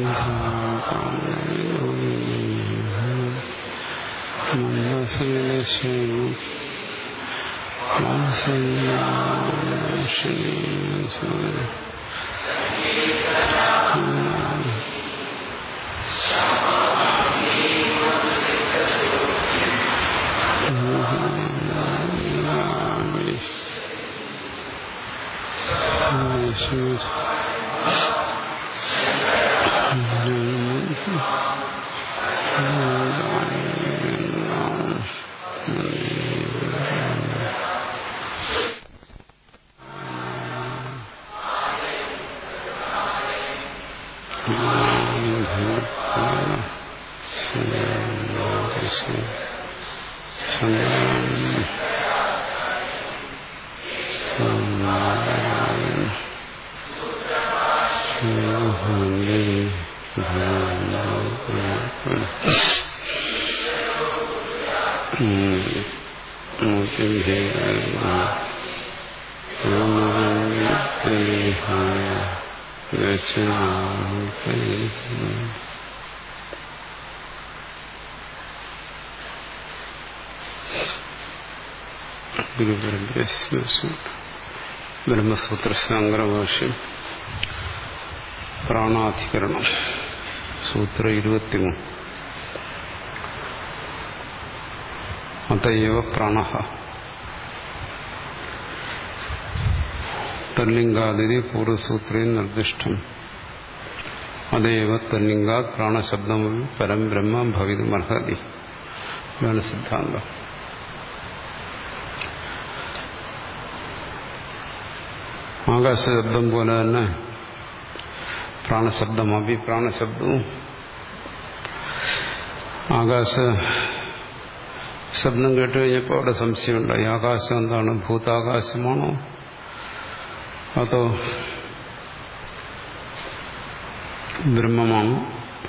ബ്രഹ്മസൂത്ര ശാങ്കരഭാഷ്യം പ്രാണാധികരണം സൂത്ര ഇരുപത്തിമൂന്ന് അതയവ പ്രാണ തല്ലിംഗാദിതി പൂർവസൂത്രേ നിർദ്ദിഷ്ടം അതേവ തല്ലിംഗാത് പ്രാണശബ്ദമി പരം ബ്രഹ്മ ഭവിതുമർഹതി ഇതാണ് സിദ്ധാന്തം ആകാശശബ്ദം പോലെ തന്നെ പ്രാണശബ്ദം അഭി പ്രാണശബ്ദവും ആകാശ ശബ്ദം കേട്ട് കഴിഞ്ഞപ്പോൾ അവിടെ സംശയമുണ്ടായി ആകാശം എന്താണ് ഭൂതാകാശമാണോ അതോ ബ്രഹ്മമാണോ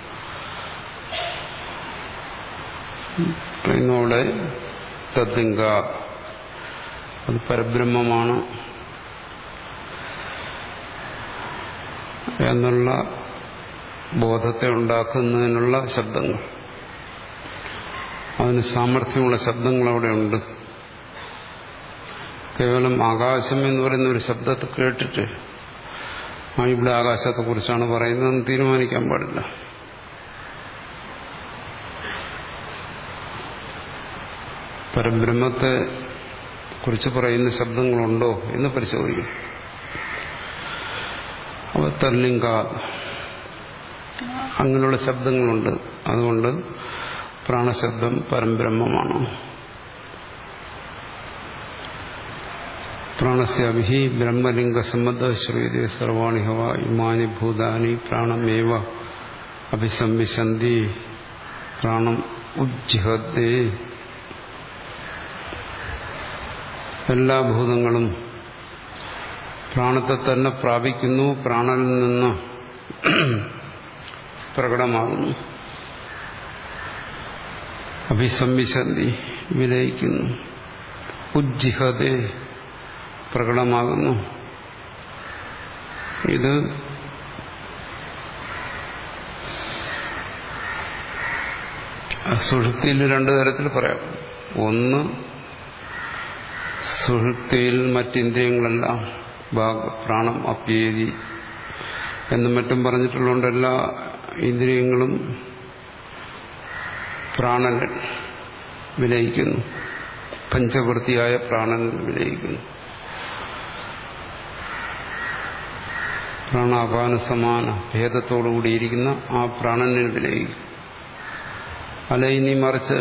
ഇന്നവിടെ തദ്ദിങ്ക അത് പരബ്രഹ്മമാണ് എന്നുള്ള ബോധത്തെ ഉണ്ടാക്കുന്നതിനുള്ള ശബ്ദങ്ങൾ അതിന് സാമർഥ്യമുള്ള ശബ്ദങ്ങൾ അവിടെ ഉണ്ട് കേവലം ആകാശം എന്ന് പറയുന്ന ഒരു ശബ്ദത്തെ കേട്ടിട്ട് ആ ഇവിടെ ആകാശത്തെക്കുറിച്ചാണ് പറയുന്നതെന്ന് തീരുമാനിക്കാൻ പാടില്ല പരബ്രഹ്മത്തെ കുറിച്ച് പറയുന്ന ശബ്ദങ്ങളുണ്ടോ എന്ന് പരിശോധിക്കും അവ തല്ലിങ്ക അങ്ങനെയുള്ള ശബ്ദങ്ങളുണ്ട് അതുകൊണ്ട് പ്രാണശബ്ദം പരബ്രഹ്മമാണ് പ്രാണസ്യാഭി ബ്രഹ്മലിംഗ സംബന്ധ ശ്രീതി സർവാണി ഹവ ഇമാനി ഭൂതാനി പ്രാണമേവ അഭിസംവിശന്തി പ്രാണം ഉജ്ജിഹത്തെ എല്ലാ ഭൂതങ്ങളും പ്രാണത്തെ തന്നെ പ്രാപിക്കുന്നു പ്രാണനിൽ നിന്ന് പ്രകടമാകുന്നു അഭിസംവിശന്തി വിലയിക്കുന്നു ഉജ്ജിഹതെ പ്രകടമാകുന്നു ഇത് സുഷുപ്തിയിൽ രണ്ടു തരത്തിൽ പറയാം ഒന്ന് സുഷുപ്തിയിൽ മറ്റിന്ദ്രിയങ്ങളെല്ലാം പ്രാണം അപ്യേതി എന്നും മറ്റും പറഞ്ഞിട്ടുള്ളതുകൊണ്ട് എല്ലാ ഇന്ദ്രിയങ്ങളും പ്രാണനിൽ വിലയിക്കുന്നു പഞ്ചവൃത്തിയായ പ്രാണനിൽ വിലയിക്കുന്നു പ്രാണാപാന സമാന ഭേദത്തോടുകൂടിയിരിക്കുന്ന ആ പ്രാണനിൽ വിലയിക്കും അല്ല ഇനി മറിച്ച്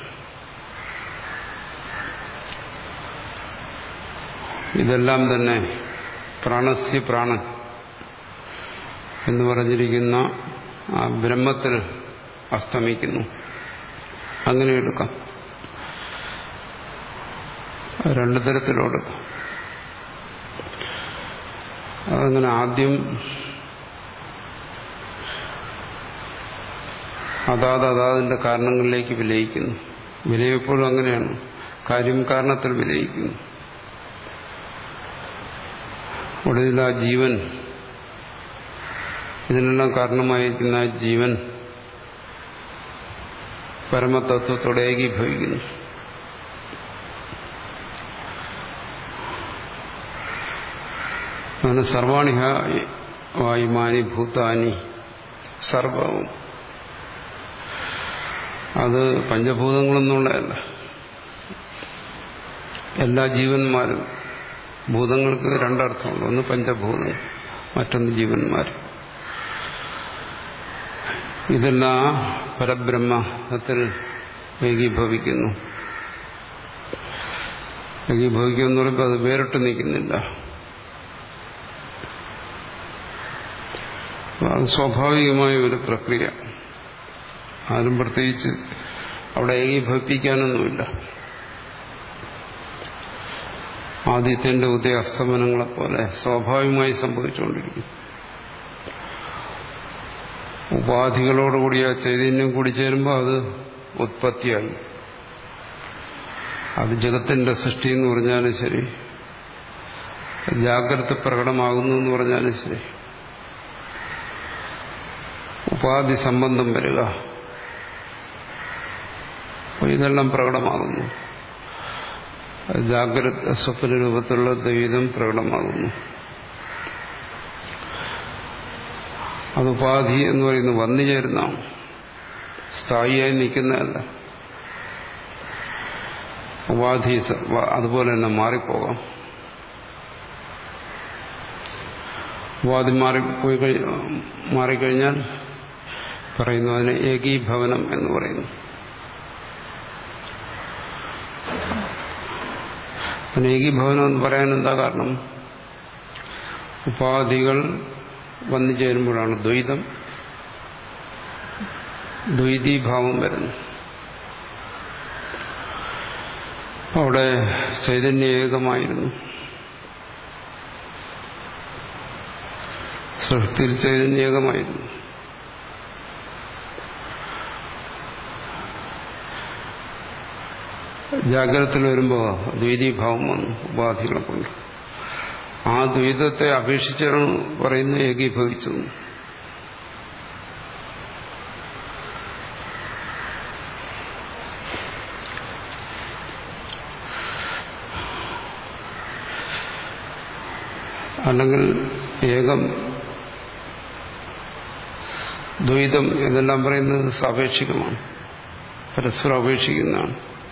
ഇതെല്ലാം തന്നെ പ്രാണസ്യ പ്രാണൻ എന്ന് പറഞ്ഞിരിക്കുന്ന ആ ബ്രഹ്മത്തിൽ അസ്തമിക്കുന്നു അങ്ങനെ എടുക്കാം രണ്ടു തരത്തിലെടുക്കാം അതങ്ങനെ ആദ്യം അതാത് അതാതിന്റെ കാരണങ്ങളിലേക്ക് വിലയിക്കുന്നു വിലയപ്പോഴും അങ്ങനെയാണ് കാര്യം കാരണത്തിൽ വിലയിക്കുന്നു ഒടുവിൽ ആ ജീവൻ ഇതിനെല്ലാം കാരണമായിരിക്കുന്ന ജീവൻ പരമതത്വത്തോടെ ഏകീഭവിക്കുന്നു അങ്ങനെ സർവാണിഹ വായുമാനി ഭൂതാനി സർവവും അത് പഞ്ചഭൂതങ്ങളെന്നുള്ളതല്ല എല്ലാ ജീവന്മാരും ഭൂതങ്ങൾക്ക് രണ്ടർത്ഥമുണ്ട് ഒന്ന് പഞ്ചഭൂതം മറ്റൊന്ന് ജീവന്മാർ ഇതെല്ലാം പരബ്രഹ്മത്തിൽ ഏകീഭവിക്കുന്നു ഏകീഭവിക്കുക എന്ന് പറയുമ്പോൾ അത് വേറിട്ട് നിൽക്കുന്നില്ല അത് സ്വാഭാവികമായ ഒരു പ്രക്രിയ ആരും പ്രത്യേകിച്ച് അവിടെ ഏകീഭവിപ്പിക്കാനൊന്നുമില്ല ആദിത്യന്റെ ഉദയ അസ്തമനങ്ങളെപ്പോലെ സ്വാഭാവികമായി സംഭവിച്ചുകൊണ്ടിരിക്കും ഉപാധികളോടുകൂടി ആ ചൈതന്യം കൂടി ചേരുമ്പോൾ അത് ഉത്പത്തിയായി അത് ജഗത്തിന്റെ സൃഷ്ടി എന്ന് പറഞ്ഞാലും ശരി ജാഗ്രത പ്രകടമാകുന്നു എന്ന് പറഞ്ഞാലും ശരി ഉപാധി സംബന്ധം വരിക അപ്പോൾ ഇതെല്ലാം പ്രകടമാകുന്നു ജാഗ്രത സ്വപ്ന രൂപത്തിലുള്ള ദ്വൈതം പ്രകടമാകുന്നു അത് ഉപാധി എന്ന് പറയുന്നത് വന്നു ചേരുന്നതാണ് സ്ഥായിയായി നിൽക്കുന്നതല്ല ഉപാധി അതുപോലെ തന്നെ മാറിപ്പോകാം ഉപാധി മാറിപ്പോയി മാറിക്കഴിഞ്ഞാൽ പറയുന്നു അതിന് ഏകീഭവനം എന്ന് പറയുന്നു അതിന് ഏകീഭവനം എന്ന് പറയാൻ എന്താ കാരണം ഉപാധികൾ വന്നു ചേരുമ്പോഴാണ് ദ്വൈതം ദ്വൈതീഭാവം വരുന്നു അവിടെ ചൈതന്യ ഏകമായിരുന്നു സൃഷ്ടിയിൽ ചൈതന്യ ഏകമായിരുന്നു ജാഗ്രതത്തിൽ വരുമ്പോൾ ദ്വൈതീഭാവം വന്നു ഉപാധികളെ കൊണ്ട് ആ ദ്വൈതത്തെ അപേക്ഷിച്ചാണ് പറയുന്നത് ഏകീഭവിച്ചു അല്ലെങ്കിൽ ഏകം ദ്വൈതം എന്നെല്ലാം പറയുന്നത് സാപേക്ഷികമാണ് പരസ്പരം അപേക്ഷിക്കുന്നതാണ്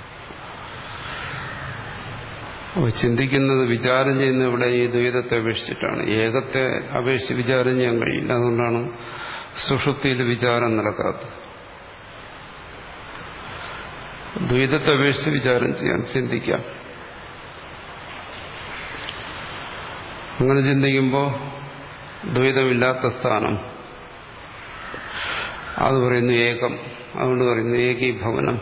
അപ്പോൾ ചിന്തിക്കുന്നത് വിചാരം ചെയ്യുന്ന ഇവിടെ ഈ ദ്വൈതത്തെ അപേക്ഷിച്ചിട്ടാണ് ഏകത്തെ അപേക്ഷിച്ച് വിചാരം ചെയ്യാൻ കഴിയില്ല അതുകൊണ്ടാണ് സുഷുപ്തിയിൽ വിചാരം നടക്കാത്തത് ദ്വൈതത്തെ അപേക്ഷിച്ച് വിചാരം ചെയ്യാം ചിന്തിക്കാം അങ്ങനെ ചിന്തിക്കുമ്പോൾ ദ്വൈതമില്ലാത്ത സ്ഥാനം അത് പറയുന്നു ഏകം അതുകൊണ്ട് പറയുന്നു ഏകീഭവനം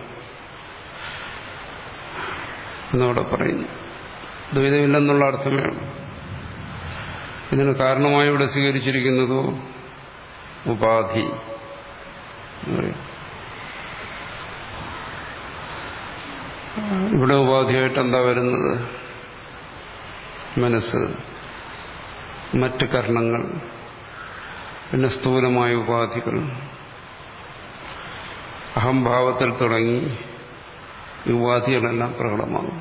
എന്നവിടെ പറയുന്നു ദ്വൈതമില്ലെന്നുള്ള അർത്ഥമേ ഉള്ളൂ ഇതിന് കാരണമായി ഇവിടെ സ്വീകരിച്ചിരിക്കുന്നതോ ഉപാധി ഇവിടെ ഉപാധിയായിട്ട് എന്താ വരുന്നത് മനസ്സ് മറ്റ് കർണങ്ങൾ പിന്നെ സ്ഥൂലമായ ഉപാധികൾ അഹംഭാവത്തിൽ തുടങ്ങി ഈ ഉപാധികളെല്ലാം പ്രകടമാകും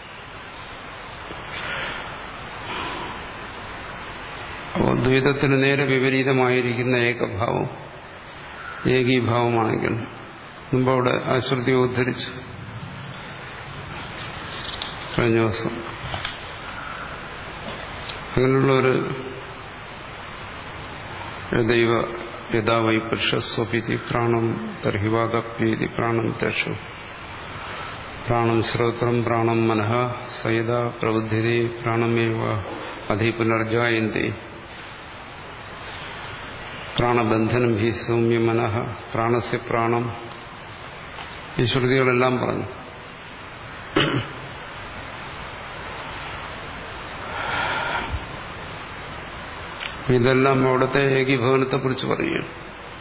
അപ്പോൾ ദ്വൈതത്തിന് നേരെ വിപരീതമായിരിക്കുന്ന ഏകഭാവം ഏകീഭാവമാണെങ്കിൽ മുമ്പ് അവിടെ ആശ്രുതി ഉദ്ധരിച്ചു കഴിഞ്ഞ ദിവസം അങ്ങനെയുള്ള ഒരു ദൈവ യഥാ വൈ പുരുഷസ്വപിതി പ്രാണം തർഹിവാഗപ്യേതി പ്രാണം തേഷു പ്രാണം ശ്രോത്രം പ്രാണം മനഃ സയത പ്രബുദ്ധിരെ പ്രാണമേവ അധി പുനർജായന്തി പ്രാണബന്ധനം ഹി സൗമ്യ മനഃ പ്രാണസ്യ പ്രാണം ഈ ശ്രുതികളെല്ലാം പറഞ്ഞു ഇതെല്ലാം അവിടുത്തെ ഏകീഭവനത്തെ കുറിച്ച് പറയുകയാണ്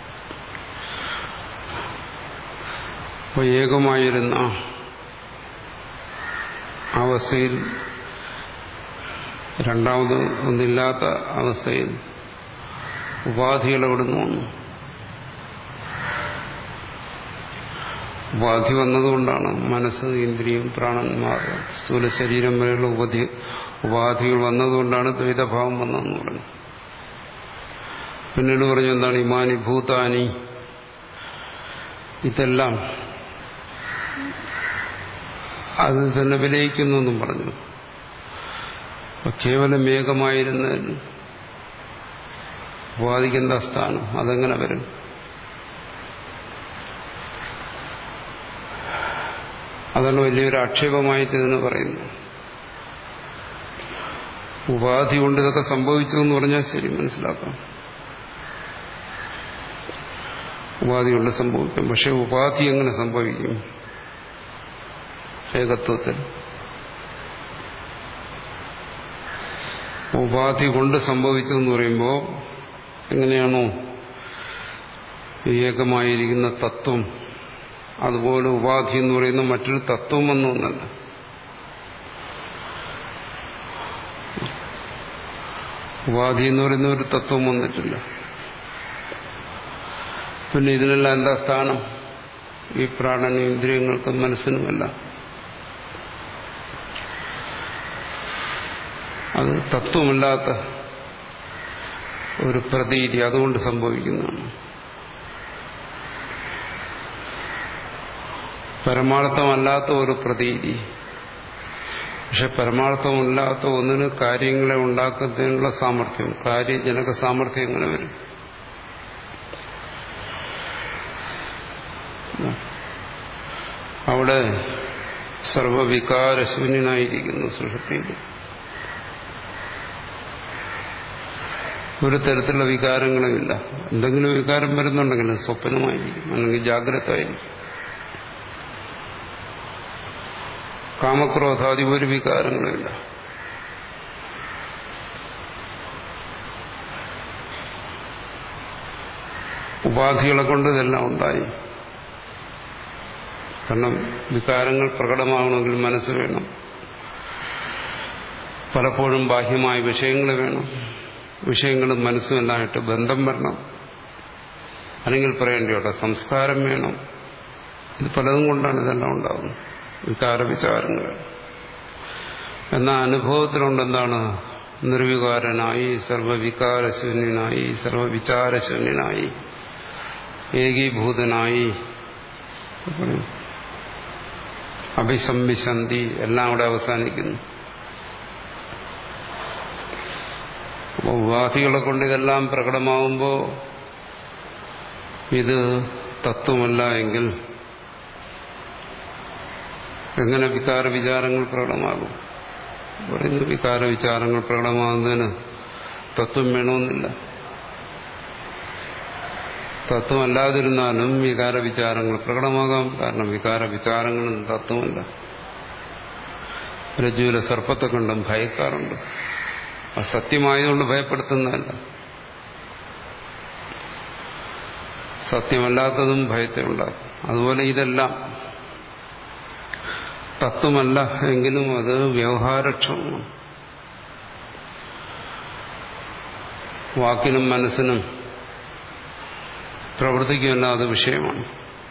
അപ്പോൾ ഏകമായിരുന്ന അവസ്ഥയിൽ രണ്ടാമത് ഒന്നില്ലാത്ത അവസ്ഥയിൽ ഉപാധികൾ എവിടുന്ന് വന്നു ഉപാധി വന്നതുകൊണ്ടാണ് മനസ്സ് ഇന്ദ്രിയം പ്രാണന്മാർ സ്ഥൂല ശരീരം വരെയുള്ള ഉപധി ഉപാധികൾ വന്നതുകൊണ്ടാണ് ദ്വൈതഭാവം വന്നതെന്ന് പറഞ്ഞു പിന്നീട് പറഞ്ഞു എന്താണ് ഇമാനി ഭൂതാനി ഇതെല്ലാം അത് തന്നെ വിലയിക്കുന്നു എന്നും പറഞ്ഞു കേവലം ഏകമായിരുന്നതിൽ ഉപാധിക്കെന്താ സ്ഥാനം അതെങ്ങനെ വരും അതാണ് വലിയൊരു ആക്ഷേപമായിട്ട് ഇതിന് പറയുന്നു ഉപാധി കൊണ്ട് ഇതൊക്കെ സംഭവിച്ചു എന്ന് പറഞ്ഞാൽ ശരി മനസ്സിലാക്കാം ഉപാധി കൊണ്ട് സംഭവിക്കും പക്ഷെ ഉപാധി എങ്ങനെ സംഭവിക്കും ഏകത്വത്തിൽ ഉപാധി കൊണ്ട് സംഭവിച്ചതെന്ന് പറയുമ്പോൾ എങ്ങനെയാണോ ഏകമായിരിക്കുന്ന തത്വം അതുപോലെ ഉപാധി എന്ന് പറയുന്ന മറ്റൊരു തത്വം വന്നൊന്നല്ല ഉപാധി എന്ന് പറയുന്ന ഒരു തത്വം വന്നിട്ടില്ല പിന്നെ ഇതിനെല്ലാം എന്താ സ്ഥാനം ഈ പ്രാണനും ഇന്ദ്രിയങ്ങൾക്കും മനസ്സിനുമല്ല അത് തത്വമല്ലാത്ത ഒരു പ്രതീതി അതുകൊണ്ട് സംഭവിക്കുന്നതാണ് പരമാർത്ഥമല്ലാത്ത ഒരു പ്രതീതി പക്ഷെ പരമാർത്ഥമില്ലാത്ത ഒന്നിന് കാര്യങ്ങളെ ഉണ്ടാക്കുന്നതിനുള്ള സാമർഥ്യം കാര്യജനക സാമർഥ്യം എങ്ങനെ വരും അവിടെ സർവവികാരശൂന്യനായിരിക്കുന്നു സുഷൃത്തിയിൽ ഒരു തരത്തിലുള്ള വികാരങ്ങളുമില്ല എന്തെങ്കിലും വികാരം വരുന്നുണ്ടെങ്കിൽ സ്വപ്നമായിരിക്കും അല്ലെങ്കിൽ ജാഗ്രത ആയിരിക്കും കാമക്രോധാദി ഒരു വികാരങ്ങളുമില്ല ഉപാധികളെ കൊണ്ട് ഇതെല്ലാം ഉണ്ടായി കാരണം വികാരങ്ങൾ പ്രകടമാകണമെങ്കിൽ മനസ്സ് വേണം പലപ്പോഴും ബാഹ്യമായ വിഷയങ്ങൾ വേണം വിഷയങ്ങളും മനസ്സുമെല്ലാമായിട്ട് ബന്ധം വരണം അല്ലെങ്കിൽ പറയേണ്ടി കേട്ടോ സംസ്കാരം വേണം ഇത് പലതും കൊണ്ടാണ് ഇതെല്ലാം ഉണ്ടാകുന്നത് വികാര വിചാരങ്ങൾ എന്ന അനുഭവത്തിലുണ്ട് എന്താണ് നിർവികാരനായി സർവവികാരശൂന്യനായി സർവവിചാരശൂന്യനായി ഏകീഭൂതനായി അഭിസംവിശന്തി എല്ലാം അവിടെ അവസാനിക്കുന്നു അപ്പോൾ ഉപാധികളെ കൊണ്ട് ഇതെല്ലാം പ്രകടമാകുമ്പോൾ ഇത് തത്വമല്ല എങ്കിൽ എങ്ങനെ വികാര വിചാരങ്ങൾ പ്രകടമാകും പറയുന്നു വികാര വിചാരങ്ങൾ പ്രകടമാകുന്നതിന് തത്വം വേണമെന്നില്ല തത്വമല്ലാതിരുന്നാലും വികാര വിചാരങ്ങൾ പ്രകടമാകാം കാരണം വികാര വിചാരങ്ങളും തത്വമല്ല രജ്ജുവിലെ സർപ്പത്തെ കണ്ടും ഭയക്കാറുണ്ട് അത് സത്യമായതുകൊണ്ട് ഭയപ്പെടുത്തുന്നതല്ല സത്യമല്ലാത്തതും ഭയത്തെ ഉണ്ടാക്കും അതുപോലെ ഇതെല്ലാം തത്വമല്ല എങ്കിലും അത് വ്യവഹാരക്ഷമമാണ് വാക്കിനും മനസ്സിനും പ്രവൃത്തിക്കുമല്ല അത് വിഷയമാണ്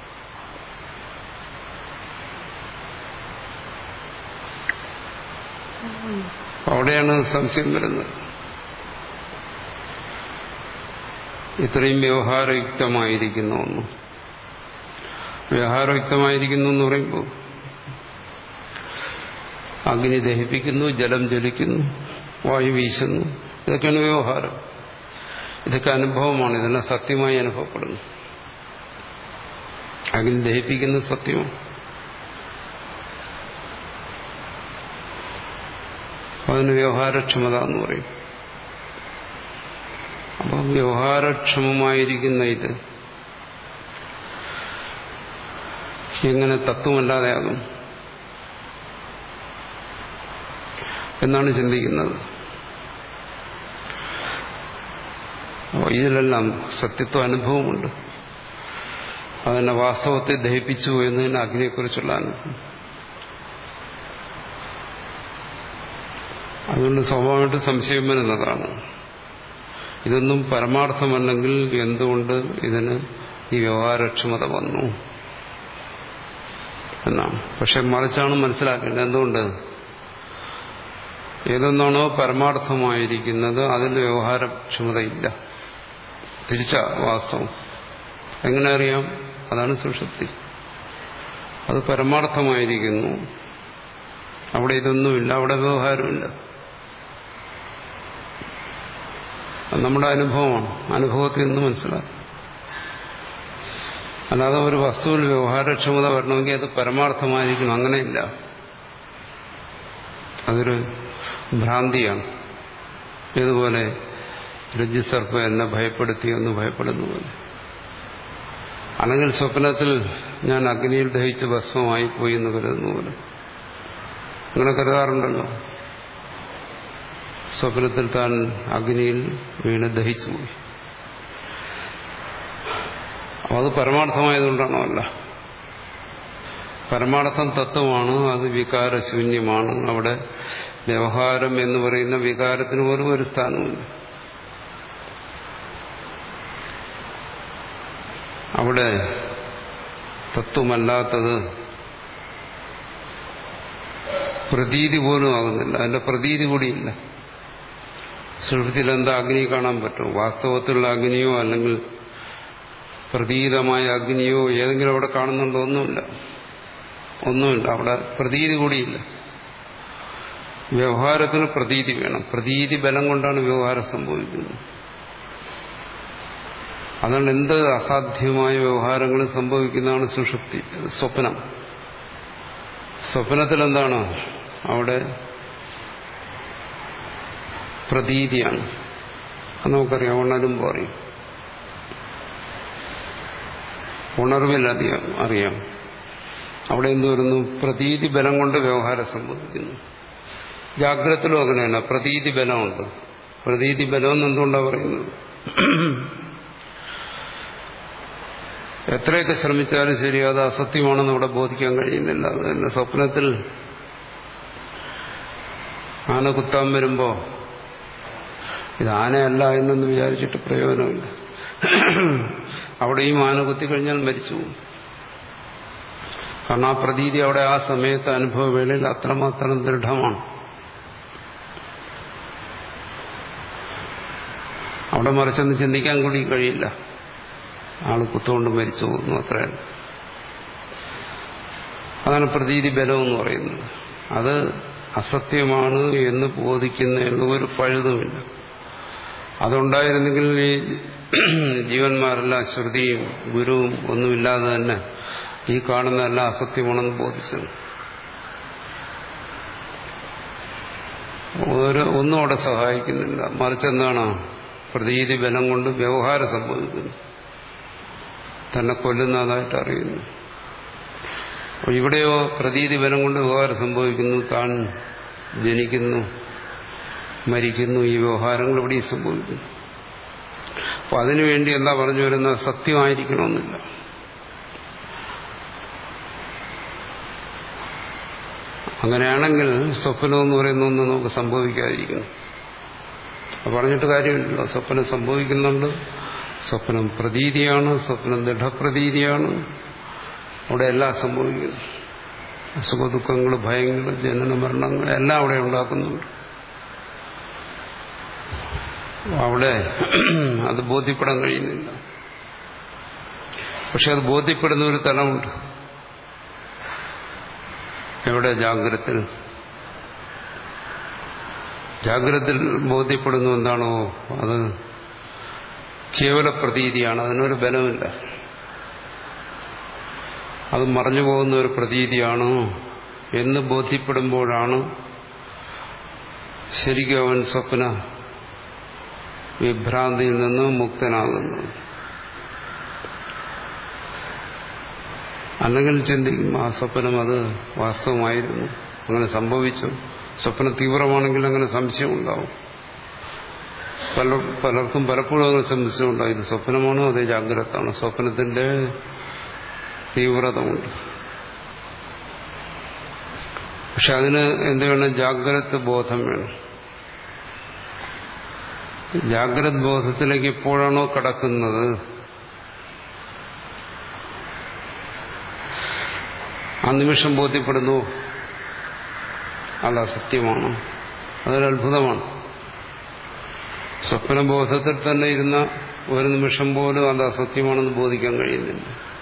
അവിടെയാണ് സംശയം വരുന്നത് ഇത്രയും വ്യവഹാരയുക്തമായിരിക്കുന്ന ഒന്ന് വ്യവഹാരയുക്തമായിരിക്കുന്നു എന്ന് പറയുമ്പോൾ അഗ്നി ദഹിപ്പിക്കുന്നു ജലം ജ്വലിക്കുന്നു വായു വീശുന്നു ഇതൊക്കെയാണ് വ്യവഹാരം ഇതൊക്കെ അനുഭവമാണ് ഇതെല്ലാം സത്യമായി അനുഭവപ്പെടുന്നു അഗ്നി ദഹിപ്പിക്കുന്നത് സത്യമാണ് അതിന് വ്യവഹാരക്ഷമത എന്ന് പറയും അപ്പം വ്യവഹാരക്ഷമമായിരിക്കുന്ന ഇത് എങ്ങനെ തത്വമല്ലാതെയാകും എന്നാണ് ചിന്തിക്കുന്നത് അപ്പോൾ ഇതിലെല്ലാം സത്യത്വ അനുഭവമുണ്ട് അതെന്നെ വാസ്തവത്തെ ദഹിപ്പിച്ചു എന്നതിന് അഗ്നിയെക്കുറിച്ചുള്ള അനുഭവം അതുകൊണ്ട് സ്വാഭാവികമായിട്ട് സംശയം വരുന്നതാണ് ഇതൊന്നും പരമാർത്ഥമല്ലെങ്കിൽ എന്തുകൊണ്ട് ഇതിന് ഈ വ്യവഹാരക്ഷമത വന്നു എന്നാണ് പക്ഷെ മറിച്ചാണ് മനസ്സിലാക്കേണ്ടത് എന്തുകൊണ്ട് ഏതൊന്നാണോ പരമാർത്ഥമായിരിക്കുന്നത് അതിൽ വ്യവഹാരക്ഷമതയില്ല തിരിച്ച വാസ്തവം എങ്ങനെ അറിയാം അതാണ് സുഷുപ്തി അത് പരമാർത്ഥമായിരിക്കുന്നു അവിടെ ഇതൊന്നുമില്ല അവിടെ വ്യവഹാരമില്ല അത് നമ്മുടെ അനുഭവമാണ് അനുഭവത്തിൽ നിന്ന് മനസ്സിലാക്കും അല്ലാതെ ഒരു വസ്തുവിൽ വ്യവഹാരക്ഷമത വരണമെങ്കിൽ അത് പരമാർത്ഥമായിരിക്കണം അങ്ങനെയില്ല അതൊരു ഭ്രാന്തിയാണ് ഇതുപോലെ രജ്ജുസർപ്പം എന്നെ ഭയപ്പെടുത്തി എന്ന് ഭയപ്പെടുന്ന പോലെ അല്ലെങ്കിൽ സ്വപ്നത്തിൽ ഞാൻ അഗ്നിയിൽ ദഹിച്ച് ഭസ്മമായി പോയി എന്ന് കരുതുന്ന പോലെ അങ്ങനെ കരുതാറുണ്ടല്ലോ സ്വപ്നത്തിൽ താൻ അഗ്നിയിൽ വീണ് ദഹിച്ചു പോയി അപ്പോൾ അത് പരമാർത്ഥമായതുകൊണ്ടാണോ അല്ല പരമാർത്ഥം തത്വമാണ് അത് വികാരശൂന്യമാണ് അവിടെ വ്യവഹാരം എന്ന് പറയുന്ന വികാരത്തിന് പോലും ഒരു സ്ഥാനമില്ല അവിടെ തത്വമല്ലാത്തത് പ്രതീതി പോലും ആകുന്നില്ല അതിന്റെ പ്രതീതി കൂടിയില്ല സുഹൃത്തിൽ എന്താ അഗ്നി കാണാൻ പറ്റും വാസ്തവത്തിലുള്ള അഗ്നിയോ അല്ലെങ്കിൽ പ്രതീതമായ അഗ്നിയോ ഏതെങ്കിലും അവിടെ കാണുന്നുണ്ടോ ഒന്നുമില്ല ഒന്നുമില്ല അവിടെ പ്രതീതി കൂടിയില്ല വ്യവഹാരത്തിന് പ്രതീതി വേണം പ്രതീതി ബലം കൊണ്ടാണ് വ്യവഹാരം സംഭവിക്കുന്നത് അതുകൊണ്ട് എന്ത് അസാധ്യമായ വ്യവഹാരങ്ങൾ സംഭവിക്കുന്നതാണ് സുഷുപ്തി സ്വപ്നം സ്വപ്നത്തിൽ എന്താണ് അവിടെ പ്രതീതിയാണ് അത് നമുക്കറിയാം ഉണരുമ്പോൾ അറിയാം ഉണർവിൽ അറിയാം അറിയാം അവിടെ എന്ത് വരുന്നു പ്രതീതി ബലം കൊണ്ട് വ്യവഹാരം സംഭവിക്കുന്നു ജാഗ്രതത്തിലും അങ്ങനെയാണ് പ്രതീതി ബലമുണ്ട് പ്രതീതി ബലം എന്ന് എന്തുകൊണ്ടാണ് പറയുന്നത് എത്രയൊക്കെ ശ്രമിച്ചാലും ശരി അത് അസത്യമാണെന്ന് ഇവിടെ ബോധിക്കാൻ കഴിയുന്നില്ല അത് തന്നെ സ്വപ്നത്തിൽ ആന കുത്താൻ വരുമ്പോ ഇത് ആനയല്ല എന്നൊന്ന് വിചാരിച്ചിട്ട് പ്രയോജനമില്ല അവിടെയും ആന കുത്തിക്കഴിഞ്ഞാൽ മരിച്ചു പോകും കാരണം ആ പ്രതീതി അവിടെ ആ സമയത്ത് അനുഭവവേളയിൽ അത്രമാത്രം ദൃഢമാണ് അവിടെ മറിച്ചൊന്ന് ചിന്തിക്കാൻ കൂടി കഴിയില്ല ആള് കുത്തുകൊണ്ട് മരിച്ചു പോകുന്നു അത്രയാണ് അതാണ് പ്രതീതി ബലം എന്ന് പറയുന്നത് അത് അസത്യമാണ് എന്ന് ബോധിക്കുന്നതിന് ഒരു പഴുതുമില്ല അതുണ്ടായിരുന്നെങ്കിൽ ഈ ജീവന്മാരെല്ലാം ശ്രുതിയും ഗുരുവും ഒന്നുമില്ലാതെ തന്നെ ഈ കാണുന്നതെല്ലാം അസത്യമാണെന്ന് ബോധിച്ചത് ഒരു ഒന്നും അവിടെ സഹായിക്കുന്നില്ല മറിച്ച് എന്താണ് പ്രതീതി ബലം കൊണ്ട് വ്യവഹാരം സംഭവിക്കുന്നു തന്നെ കൊല്ലുന്നതായിട്ട് അറിയുന്നു അപ്പോൾ ഇവിടെയോ പ്രതീതി ബലം കൊണ്ട് വ്യവഹാരം സംഭവിക്കുന്നു താൻ ജനിക്കുന്നു മരിക്കുന്നു ഈ വ്യവഹാരങ്ങൾ ഇവിടെയും സംഭവിക്കുന്നു അപ്പോൾ അതിനുവേണ്ടി എന്താ പറഞ്ഞു വരുന്നത് സത്യമായിരിക്കണമെന്നില്ല അങ്ങനെയാണെങ്കിൽ സ്വപ്നം എന്ന് പറയുന്ന ഒന്ന് നമുക്ക് സംഭവിക്കാതിരിക്കുന്നു പറഞ്ഞിട്ട് കാര്യമില്ലല്ലോ സ്വപ്നം സംഭവിക്കുന്നുണ്ട് സ്വപ്നം പ്രതീതിയാണ് സ്വപ്നം ദൃഢപ്രതീതിയാണ് അവിടെ എല്ലാം സംഭവിക്കുന്നു സുഖദുഃഖങ്ങൾ ഭയങ്ങൾ ജനന മരണങ്ങൾ എല്ലാം അവിടെ ഉണ്ടാക്കുന്നുണ്ട് അവിടെ അത് ബോധ്യപ്പെടാൻ കഴിയുന്നില്ല പക്ഷെ അത് ബോധ്യപ്പെടുന്ന ഒരു തലമുണ്ട് എവിടെ ജാഗ്രത്തിൽ ജാഗ്രതയിൽ ബോധ്യപ്പെടുന്നു എന്താണോ അത് കേവല പ്രതീതിയാണ് അതിനൊരു ബലമില്ല അത് മറഞ്ഞു പോകുന്ന ഒരു പ്രതീതിയാണ് എന്ന് ബോധ്യപ്പെടുമ്പോഴാണ് ശരിക്കും അവൻ സ്വപ്ന വിഭ്രാന്തിയിൽ നിന്ന് മുക്തനാകുന്നത് അല്ലെങ്കിൽ ചിന്തിക്കും ആ സ്വപ്നം അത് വാസ്തവമായിരുന്നു അങ്ങനെ സംഭവിച്ചു സ്വപ്നം തീവ്രമാണെങ്കിൽ അങ്ങനെ സംശയം ഉണ്ടാവും പല പലർക്കും പലപ്പോഴും അങ്ങനെ സംശയം ഉണ്ടാവും ഇത് സ്വപ്നമാണോ അതേ ജാഗ്രതാണ് സ്വപ്നത്തിന്റെ തീവ്രത ഉണ്ട് പക്ഷെ അതിന് എന്ത് വേണം ജാഗ്രത ബോധം വേണം ജാഗ്രത് ബോധത്തിലേക്ക് എപ്പോഴാണോ കടക്കുന്നത് ആ നിമിഷം ബോധ്യപ്പെടുന്നു അത് അസത്യമാണ് അതൊരു അത്ഭുതമാണ് സ്വപ്നബോധത്തിൽ തന്നെ ഇരുന്ന ഒരു നിമിഷം പോലും അത് അസത്യമാണെന്ന് ബോധിക്കാൻ കഴിയുന്നില്ല